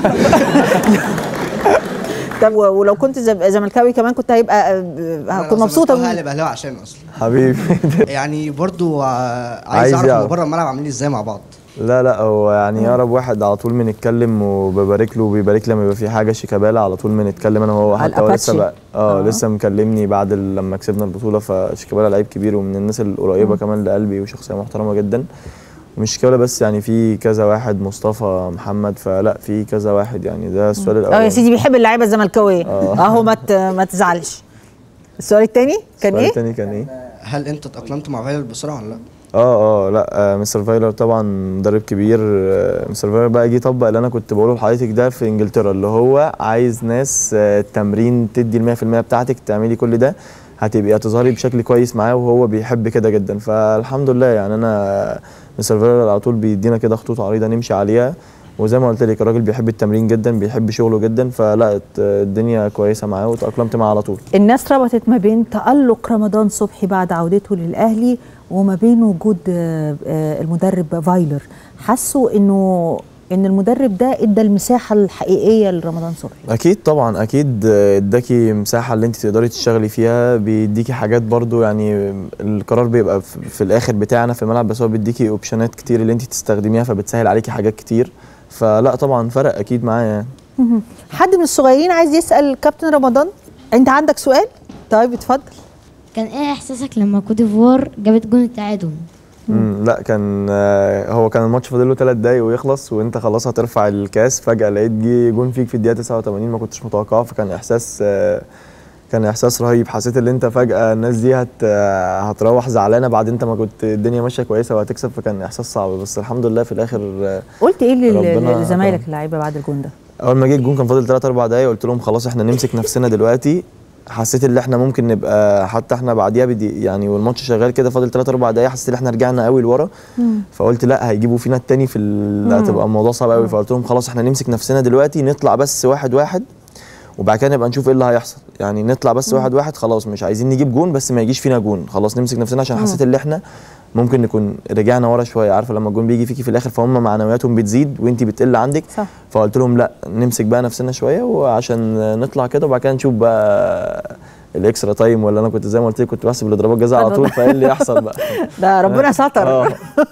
طب و- ولو كنت زم- زملكاوي كمان كنت هيبقى آه، هكون مبسوطه هقلب بيه. اهلاوي عشان اصلا حبيبي يعني برضو آه، عايز, عايز اعرف يعرف. هما بره الملعب عاملين ازاي مع بعض لا لا هو يعني اقرب واحد على طول بنتكلم وببارك له وبيبارك لي لما يبقى في حاجه شيكابالا على طول بنتكلم انا وهو على حتى هو لسه الأباتشي. بقى اه آه. لسه مكلمني بعد ال- لما كسبنا البطوله فشيكابالا لعيب كبير ومن الناس القريبه مم. كمان لقلبي وشخصيه محترمه جدا ومش شيكابالا بس يعني في كذا واحد مصطفى محمد فلا في كذا واحد يعني ده السؤال الاول اه يا سيدي بيحب اللعيبه الزملكاويه آه. اهو ما ت- ما تزعلش السؤال الثاني كان السؤال ايه؟ التاني كان ايه؟ هل انت اتاقلمت مع فايلر بسرعه ولا لا اه اه لا آه مستر فايلر طبعا مدرب كبير آه مستر فايلر بقى جه طبق اللي انا كنت بقوله لحضرتك ده في انجلترا اللي هو عايز ناس آه التمرين تدي ال 100% بتاعتك تعملي كل ده هتبقي هتظهري بشكل كويس معاه وهو بيحب كده جدا فالحمد لله يعني انا مستر فايلر على طول بيدينا كده خطوط عريضه نمشي عليها وزي ما قلت لك الراجل بيحب التمرين جدا بيحب شغله جدا فلا الدنيا كويسه معاه وتاقلمت معاه على طول الناس ربطت ما بين تألق رمضان صبحي بعد عودته للأهلي وما بين وجود آه، آه، المدرب فايلر حسوا انه ان المدرب ده ادى المساحه الحقيقيه لرمضان صبحي اكيد طبعا اكيد اداكي مساحه اللي انت تقدري تشتغلي فيها بيديكي حاجات برضو يعني القرار بيبقى في في الاخر بتاعنا في الملعب بس هو بيديكي اوبشنات كتير اللي انت تستخدميها فبتسهل عليكي حاجات كتير فلا طبعا فرق اكيد معايا يعني مهم. حد من الصغيرين عايز يسال كابتن رمضان انت عندك سؤال طيب اتفضل كان ايه احساسك لما كوت ديفوار جابت جون التعادل مم، لا كان آه، هو كان الماتش فاضل له 3 دقايق ويخلص وانت خلاص هترفع الكاس فجأة لقيت جه جون فيك في الدقيقة 89 ما كنتش متوقعه فكان احساس آه، كان احساس رهيب حسيت ان انت فجأة الناس دي هت آه، هتروح زعلانة بعد انت ما كنت الدنيا ماشية كويسة وهتكسب فكان احساس صعب بس الحمد لله في الاخر آه، قلت ايه لل- ربنا لزمايلك اللعيبه بعد الجون ده اول ما جه الجون كان فاضل 3 4 دقايق قلت لهم خلاص احنا نمسك نفسنا دلوقتي حسيت ان احنا ممكن نبقى حتى احنا بعديها بدي يعني والماتش شغال كده فاضل 3 4 دقايق حسيت ان احنا رجعنا قوي لورا فقلت لا هيجيبوا فينا التاني في ال- مم. هتبقى الموضوع صعب قوي فقلت لهم خلاص احنا نمسك نفسنا دلوقتي نطلع بس واحد واحد وبعد كده نبقى نشوف ايه اللي هيحصل يعني نطلع بس مم. واحد واحد خلاص مش عايزين نجيب جون بس ما يجيش فينا جون خلاص نمسك نفسنا عشان مم. حسيت ان احنا ممكن نكون رجعنا ورا شويه عارفه لما الجون بيجي فيكي في الاخر فهم معنوياتهم بتزيد وانت بتقل عندك صح فقلت لهم لا نمسك بقى نفسنا شويه وعشان نطلع كده وبعد كده نشوف بقى الاكسترا تايم ولا انا كنت زي ما قلت لك كنت بحسب الاضرابات جزاء على طول فايه اللي يحصل بقى ده ربنا ستر اه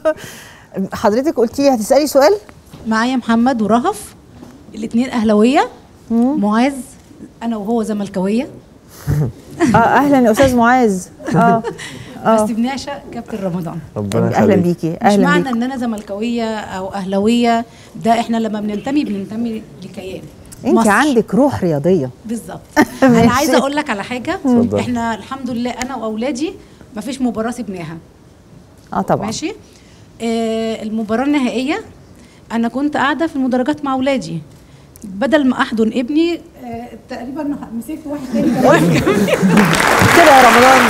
حضرتك قلتي هتسالي سؤال معايا محمد ورهف الاثنين اهلاويه معاذ انا وهو زملكاويه اه اهلا يا استاذ معاذ اه بس بنعشق كابتن رمضان ربنا اهلا يخليك. بيكي مش اهلا معنى بيكي ان انا زملكاويه او اهلاويه ده احنا لما بننتمي بننتمي لكيان انت مصر. عندك روح رياضيه بالظبط ماشي. انا عايزه اقول لك على حاجه اتفضل. احنا الحمد لله انا واولادي ما فيش مباراه سبناها اه طبعا ماشي آه المباراه النهائيه انا كنت قاعده في المدرجات مع اولادي بدل ما احضن ابني آه تقريبا مسكت واحد تاني واقف جنبي. كده يا رمضان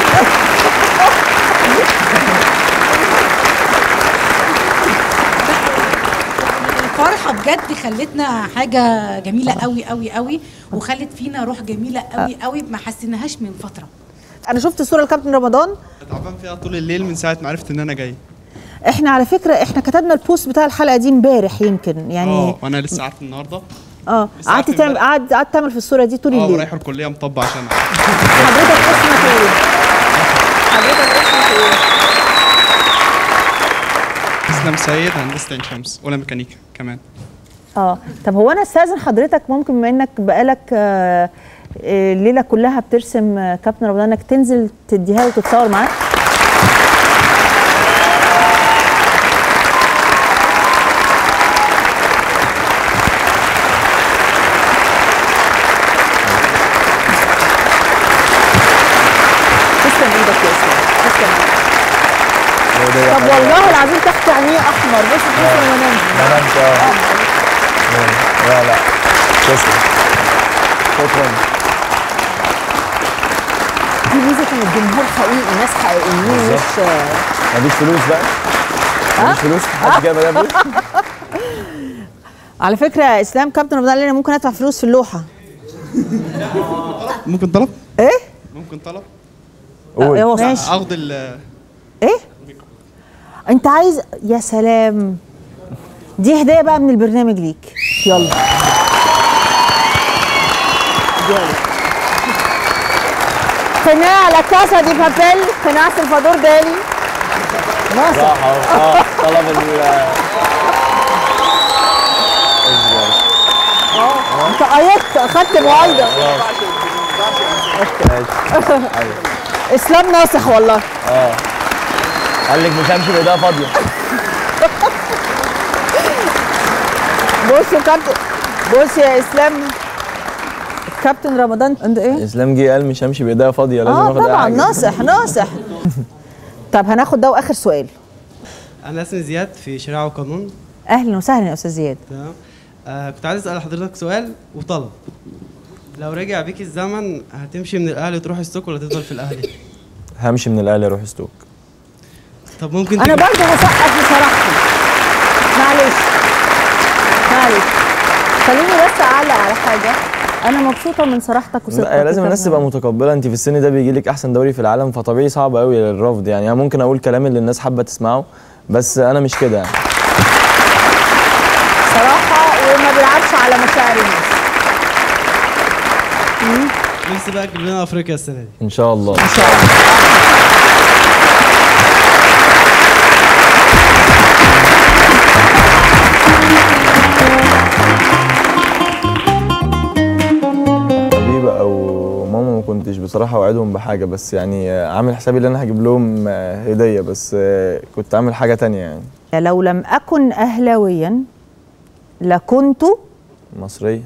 الفرحه بجد خلتنا حاجه جميله قوي قوي قوي وخلت فينا روح جميله قوي قوي ما حسيناهاش من فتره انا شفت الصوره لكابتن رمضان تعبان فيها طول الليل من ساعه ما عرفت ان انا جاي احنا على فكره احنا كتبنا البوست بتاع الحلقه دي امبارح يمكن يعني اه وانا لسه عارف النهارده اه لسه قعدت عارف تعمل قعدت قعدت تعمل في الصوره دي طول اه الليل ورايح الكليه مطبع عشان حضرتك اسمك ايه؟ حضرتك اسمك ايه؟ اسلام سيد هندسه عين شمس ولا ميكانيكا كمان اه طب هو انا استاذن حضرتك ممكن بما انك بقالك آه، آه، الليله كلها بترسم آه، كابتن رمضان انك تنزل تديها له وتتصور معاه تسلم ايدك يا اسلام تسلم ايدك طب والله العظيم تحت عينيه احمر بص تحس انه نام لا لا لا تسلم شكرا دي ميزه ان الجمهور حقيقي ناس حقيقيين مش مفيش فلوس بقى مفيش فلوس حد جايب ده فلوس على فكره اسلام كابتن رمضان قال لي انا ممكن ادفع فلوس في اللوحه ممكن طلب؟ ايه؟ ممكن طلب؟ قول. هو ماشي. اخد ال ايه انت عايز يا سلام دي هديه بقى من البرنامج ليك يلا يلا قناع على كاسا دي بابيل قناع سلفادور دالي ناصر راح اهو اه طلب ال اه انت قيدت اخدت موعده ايوه اسلام ناصح والله اه قال لك مش همشي بايديها فاضيه بص يا كابتن بص يا اسلام كابتن رمضان انت ايه؟ اسلام جه قال مش همشي بايديها فاضيه لازم اه اخد اي طبعا حاجه ناصح ناصح طب هناخد ده واخر سؤال انا اسمي زياد في شريعه وقانون اهلا وسهلا يا استاذ زياد تمام آه كنت عايز اسال حضرتك سؤال وطلب لو رجع بيك الزمن هتمشي من الاهلي وتروح السوق ولا تفضل في الاهلي همشي من الاهلي اروح ستوك طب ممكن انا تجيب- برضه بسقف بصراحتي معلش معلش خليني بس اعلق على حاجه انا مبسوطه من صراحتك وصدقك لا لازم يا الناس كابتن. تبقى متقبله انت في السن ده بيجي لك احسن دوري في العالم فطبيعي صعب قوي الرفض يعني انا ممكن اقول كلام اللي الناس حابه تسمعه بس انا مش كده يعني صراحه وما بيلعبش على مشاعر الناس مم. نفسي بقى تجيب لنا افريقيا السنه دي ان شاء الله ان شاء الله حبيبي او ماما ما كنتش بصراحه اوعدهم بحاجه بس يعني آه، عامل حسابي ان انا هجيب لهم آه، هديه بس آه، كنت عامل حاجه تانية يعني لو لم اكن اهلاويا لكنت مصريه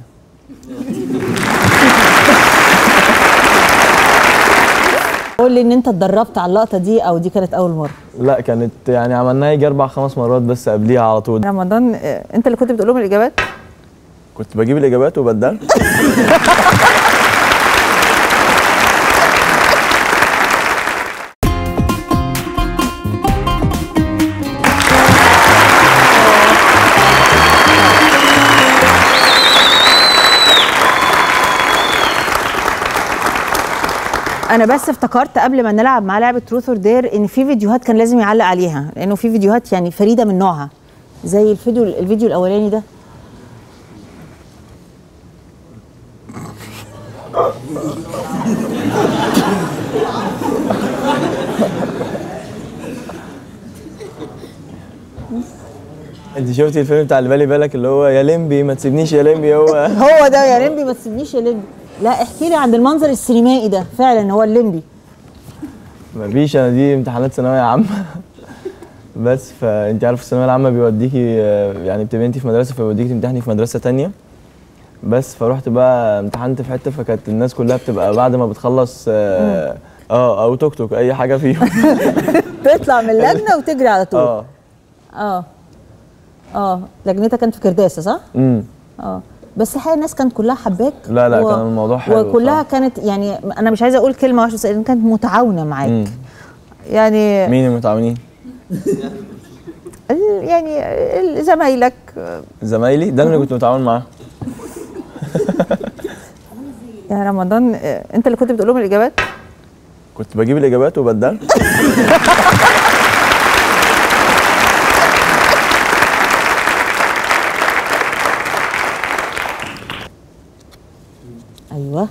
قول لي ان انت اتدربت على اللقطه دي او دي كانت اول مره لا كانت يعني عملناها يجي اربع خمس مرات بس قبليها على طول رمضان آه، انت اللي كنت بتقول لهم الاجابات كنت بجيب الاجابات وبدل انا بس افتكرت قبل ما نلعب مع لعبه تروث اور دير ان في فيديوهات كان لازم يعلق عليها لانه في فيديوهات يعني فريده من نوعها زي الفيديو الفيديو الاولاني ده انت شفتي الفيلم بتاع اللي بالي بالك اللي هو يا لمبي ما تسيبنيش يا لمبي هو هو ده يا لمبي ما تسيبنيش يا لمبي لا احكي لي عن المنظر السينمائي ده فعلا هو الليمبي مفيش انا دي امتحانات ثانويه عامه بس فانت عارف الثانويه العامه بيوديكي آه، يعني بتبقي انت في مدرسه فبيوديكي تمتحني في مدرسه تانية بس فروحت بقى امتحنت في حته فكانت الناس كلها بتبقى بعد ما بتخلص اه, آه او توك توك اي حاجه فيهم تطلع من اللجنه وتجري على طول اه اه اه لجنتك كانت في كرداسه صح؟ امم اه بس الحقيقه الناس كانت كلها حباك لا لا كان الموضوع حلو وكلها كانت يعني انا مش عايزه اقول كلمه واحده بس كانت متعاونه معاك مم. يعني مين المتعاونين ال- يعني ال- زمايلك زمايلي ده اللي كنت متعاون معاه يا رمضان آه، انت اللي كنت بتقول لهم الاجابات كنت بجيب الاجابات وبدل ايوه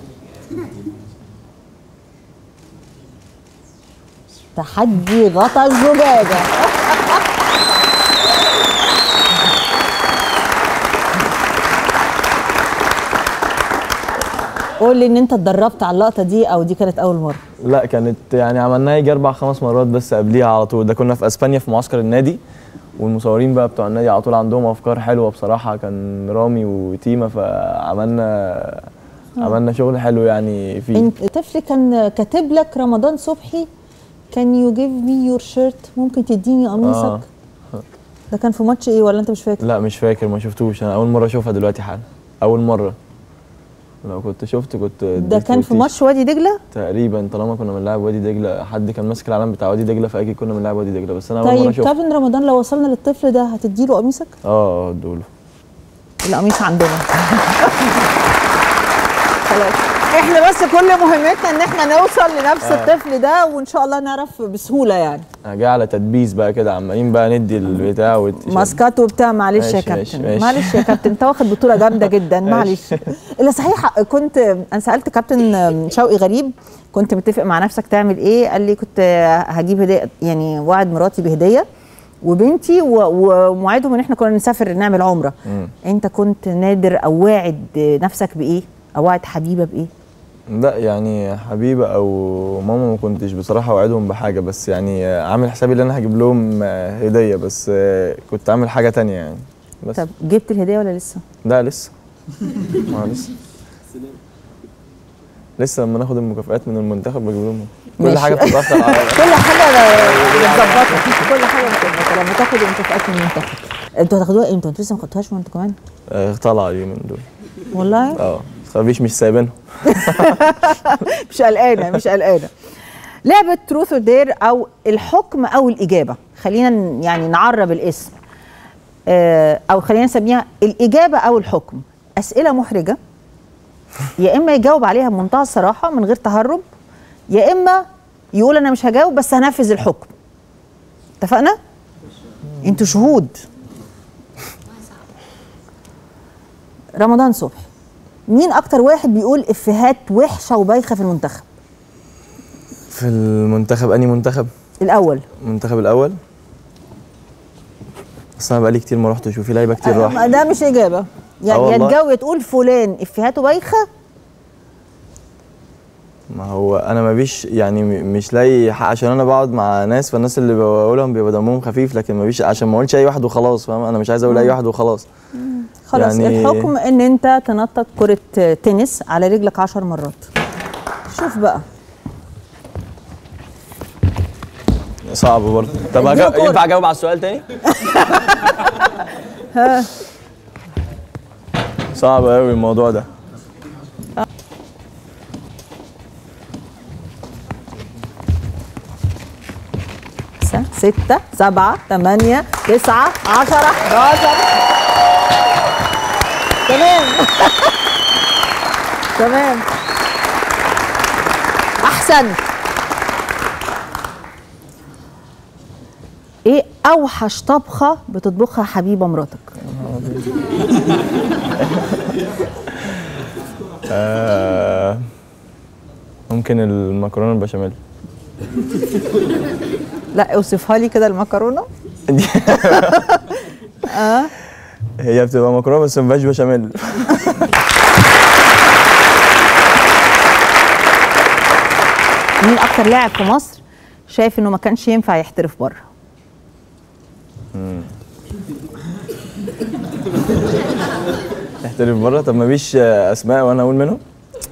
تحدي غطا الزجاجه قول لي ان انت اتدربت على اللقطه دي او دي كانت اول مره لا كانت يعني عملناها يجي اربع خمس مرات بس قبليها على طول ده كنا في اسبانيا في معسكر النادي والمصورين بقى بتوع النادي على طول عندهم افكار حلوه بصراحه كان رامي وتيما فعملنا عملنا شغل حلو يعني فيه انت طفل كان كاتب لك رمضان صبحي كان يو جيف مي يور شيرت ممكن تديني قميصك آه. ده كان في ماتش ايه ولا انت مش فاكر لا مش فاكر ما شفتوش انا اول مره اشوفها دلوقتي حالا اول مره لو كنت شفت كنت ده كان في ماتش وادي دجله تقريبا طالما كنا بنلعب وادي دجله حد كان ماسك العلم بتاع وادي دجله فاكيد كنا بنلعب وادي دجله بس انا اول مره طيب شفت كابتن رمضان لو وصلنا للطفل ده هتديله قميصك اه اه ادوله القميص عندنا خلاص احنا بس كل مهمتنا ان احنا نوصل لنفس آه. الطفل ده وان شاء الله نعرف بسهوله يعني انا جاي على تدبيس بقى كده عمالين بقى ندي البتاع والتيشيرت. ماسكات وبتاع معلش يا ماشي، ماشي، كابتن ماشي. معلش يا كابتن انت واخد بطوله جامده جدا معلش الا صحيح كنت انا سالت كابتن شوقي غريب كنت متفق مع نفسك تعمل ايه قال لي كنت هجيب هديه يعني وعد مراتي بهديه وبنتي و- وموعدهم ان احنا كنا نسافر نعمل عمره مم. انت كنت نادر او واعد نفسك بايه او واعد حبيبه بايه لا يعني حبيبه او ماما ما كنتش بصراحه اوعدهم بحاجه بس يعني عامل حسابي ان انا هجيب لهم آه، هديه بس آه، كنت عامل حاجه تانية يعني بس طب جبت الهديه ولا لسه لا لسه ما لسه لسه لما ناخد المكافآت من المنتخب بجيب لهم كل ماشي. حاجه بتتاخر على كل حاجه بتظبطها كل حاجه بتظبطها لما تاخد المكافآت من المنتخب انتوا هتاخدوها امتى؟ انتوا لسه ما خدتوهاش انتوا كمان؟ آه، طالعه اليومين دول والله اه خفيش مش سايبينهم مش قلقانه مش قلقانه لعبه تروث دير او الحكم او الاجابه خلينا ن- يعني نعرب الاسم آه، او خلينا نسميها الاجابه او الحكم اسئله محرجه يا اما يجاوب عليها بمنتهى الصراحه من غير تهرب يا اما يقول انا مش هجاوب بس هنفذ الحكم اتفقنا انتوا شهود رمضان صبحي مين اكتر واحد بيقول افيهات وحشه وبايخه في المنتخب في المنتخب اني منتخب الاول المنتخب الاول بس انا بقالي كتير ما رحتش وفي لعيبه كتير راح ما ده مش اجابه آه يعني يا والله. تجاوب يا تقول فلان افيهاته بايخه ما هو انا ما بيش يعني م- مش لاقي حق عشان انا بقعد مع ناس فالناس اللي بقولهم بيبقى دمهم خفيف لكن ما بيش عشان ما اقولش اي واحد وخلاص فاهم انا مش عايز اقول اي مم. واحد وخلاص خلاص يعني- يعني الحكم ان انت تنطط كره تنس على رجلك عشر مرات شوف بقى صعب برضه طب اديله أجا- كورة. ينفع اجاوب على السؤال تاني ها صعب قوي الموضوع ده خمسة ستة سبعة ثمانية تسعة عشرة 11 تمام تمام أحسن إيه أوحش طبخة بتطبخها حبيبة مراتك؟ آه ممكن المكرونه البشاميل لا اوصفها لي كده المكرونة اه هي بتبقى مكرونه بس ما فيهاش بشاميل مين أكتر لاعب في مصر شايف إنه ما كانش ينفع يحترف بره؟ مم. احترف بره طب ما فيش آه، اسماء وانا اقول منهم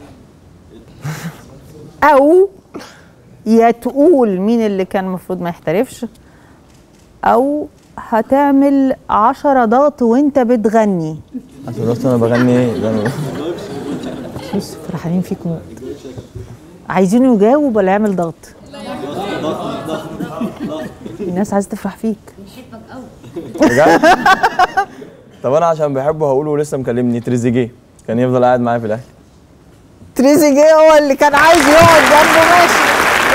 او يا تقول مين اللي كان المفروض ما يحترفش او هتعمل عشرة ضغط وانت بتغني عشان رحت انا بغني ايه ده بص فرحانين فيك موت عايزينه يجاوب ولا يعمل ضغط الناس عايزه تفرح فيك بجد طب انا عشان بحبه هقوله ولسه مكلمني تريزيجيه كان يفضل قاعد معايا في الاهلي تريزيجيه هو اللي كان عايز يقعد جنبه ماشي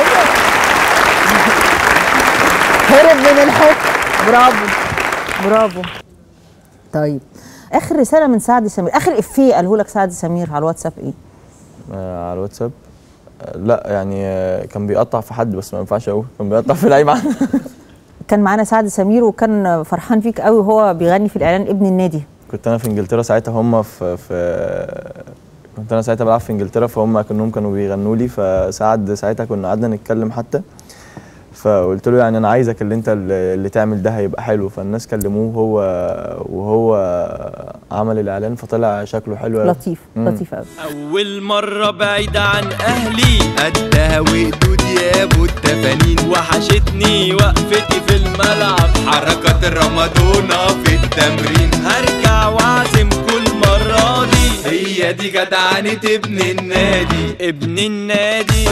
هرب من الحكم برافو برافو طيب اخر رساله من سعد سمير اخر افيه قاله لك سعد سمير على الواتساب ايه آه على الواتساب آه لا يعني آه كان بيقطع في حد بس ما ينفعش اقول كان بيقطع في لعيب عندنا كان معانا سعد سمير وكان فرحان فيك قوي وهو بيغني في الاعلان ابن النادي كنت انا في انجلترا ساعتها هم في في كنت انا ساعتها بلعب في انجلترا فهم كانهم كانوا بيغنوا لي فسعد ساعتها كنا قعدنا نتكلم حتى فقلت له يعني انا عايزك اللي انت اللي اللي تعمل ده هيبقى حلو فالناس كلموه هو وهو عمل الاعلان فطلع شكله حلو أوي. لطيف مم. لطيف قوي أول مرة بعيد عن أهلي قدها وقدود يا أبو التفانين وحشتني وقفتي في الملعب حركات الرمادونا في التمرين هرجع وأعزم كل مرة دي هي ادي جدعنة ابن النادي ابن النادي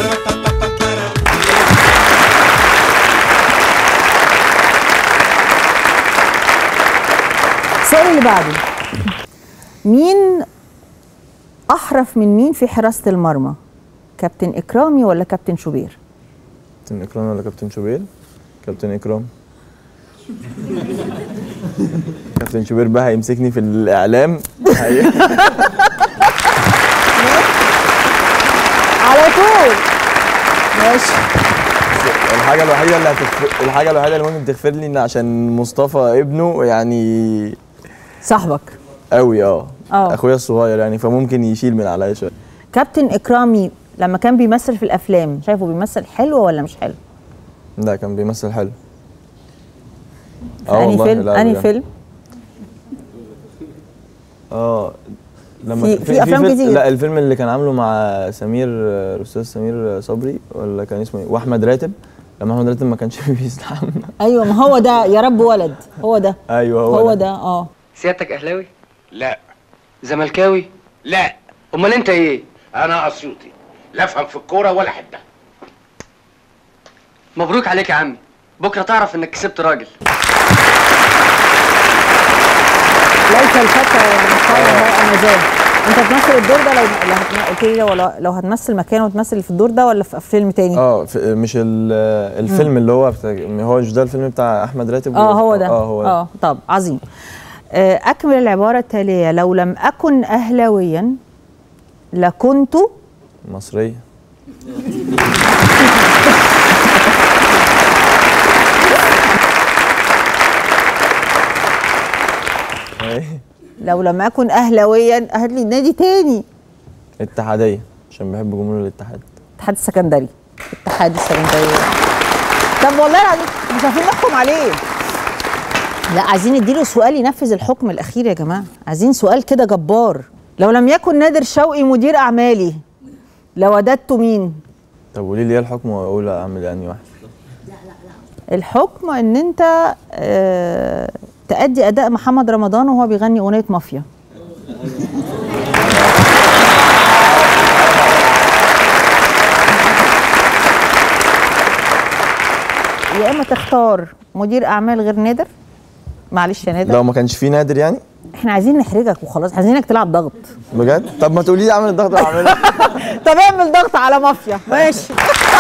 السؤال اللي بعده مين احرف من مين في حراسه المرمى كابتن اكرامي ولا كابتن شوبير كابتن اكرام ولا كابتن شوبير كابتن اكرام كابتن شوبير بقى هيمسكني في الاعلام هي... على طول ماشي الحاجه الوحيده اللي هتغفر... الحاجه الوحيده اللي ممكن تغفر لي ان عشان مصطفى ابنه يعني صاحبك قوي اه اه. اخويا الصغير يعني فممكن يشيل من عليا شويه كابتن اكرامي لما كان بيمثل في الافلام شايفه بيمثل حلو ولا مش حلو لا كان بيمثل حلو في انهي فيلم لا انهي بجد. فيلم اه لما في- في أفلام فيلم- كتير. لا الفيلم اللي كان عامله مع سمير الاستاذ سمير صبري ولا كان اسمه ايه واحمد راتب لما احمد راتب ما كانش بيستحمى ايوه ما هو ده يا رب ولد هو ده ايوه هو, هو ده. ده اه سيادتك اهلاوي؟ لا زملكاوي؟ لا امال انت ايه؟ انا اسيوطي لا افهم في الكوره ولا احبها مبروك عليك يا عمي بكره تعرف انك كسبت راجل ليس الفتى المختار هو مازال انت بتمثل الدور ده لو لو هتم- قلت لي لو لو هتمثل مكانه وتمثل في الدور ده ولا في فيلم تاني؟ اه في- مش ال- الفيلم اللي هو بتاع هو مش ده الفيلم بتاع احمد راتب اه هو ده اه هو ده اه طب عظيم آه، اكمل العباره التاليه لو لم اكن اهلاويا لكنت مصريه إيه؟ لو لم اكن اهلاويا هات لي نادي تاني اتحاديه عشان بحب جمهور الاتحاد الاتحاد السكندري الاتحاد السكندري طب والله العظيم مش عارفين نحكم عليه لا عايزين نديله سؤال ينفذ الحكم الاخير يا جماعه عايزين سؤال كده جبار لو لم يكن نادر شوقي مدير اعمالي لوددت مين طب قولي لي ايه الحكم واقول اعمل انهي واحد الحكم ان انت آه تأدي اداء محمد رمضان وهو بيغني اغنيه مافيا يا اما تختار مدير اعمال غير نادر معلش يا نادر لو ما كانش فيه نادر يعني احنا عايزين نحرجك وخلاص عايزينك تلعب ضغط بجد طب ما تقولي لي اعمل الضغط واعمله طب اعمل ضغط على مافيا ماشي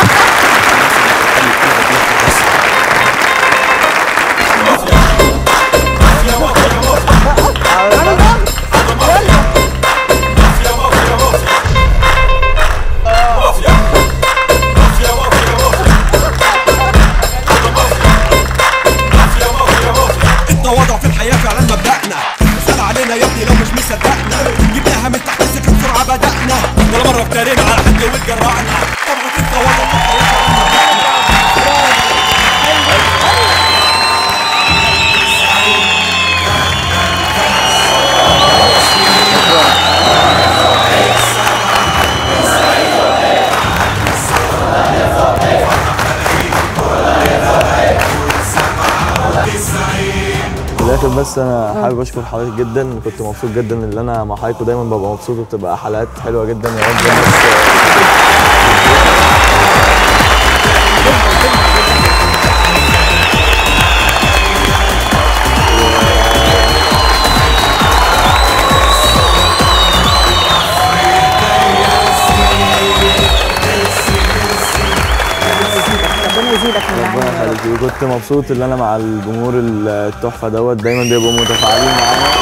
التواضع في الحياة فعلا مبدأنا اسأل علينا يا ابني لو مش مصدقنا جبناها من تحت السكة بسرعة بدأنا ولا مرة افترينا على حد واتجرأنا طبعا التواضع في الحياة فعلا في الاخر بس انا حابب اشكر حضرتك جدا كنت مبسوط جدا ان انا مع حضرتك ودايما ببقى مبسوط وبتبقى حلقات حلوه جدا يا رب الناس ربنا يزيدك من ربنا العين يخليك وكنت مبسوط ان انا مع الجمهور التحفه دوت دايما بيبقوا متفاعلين معانا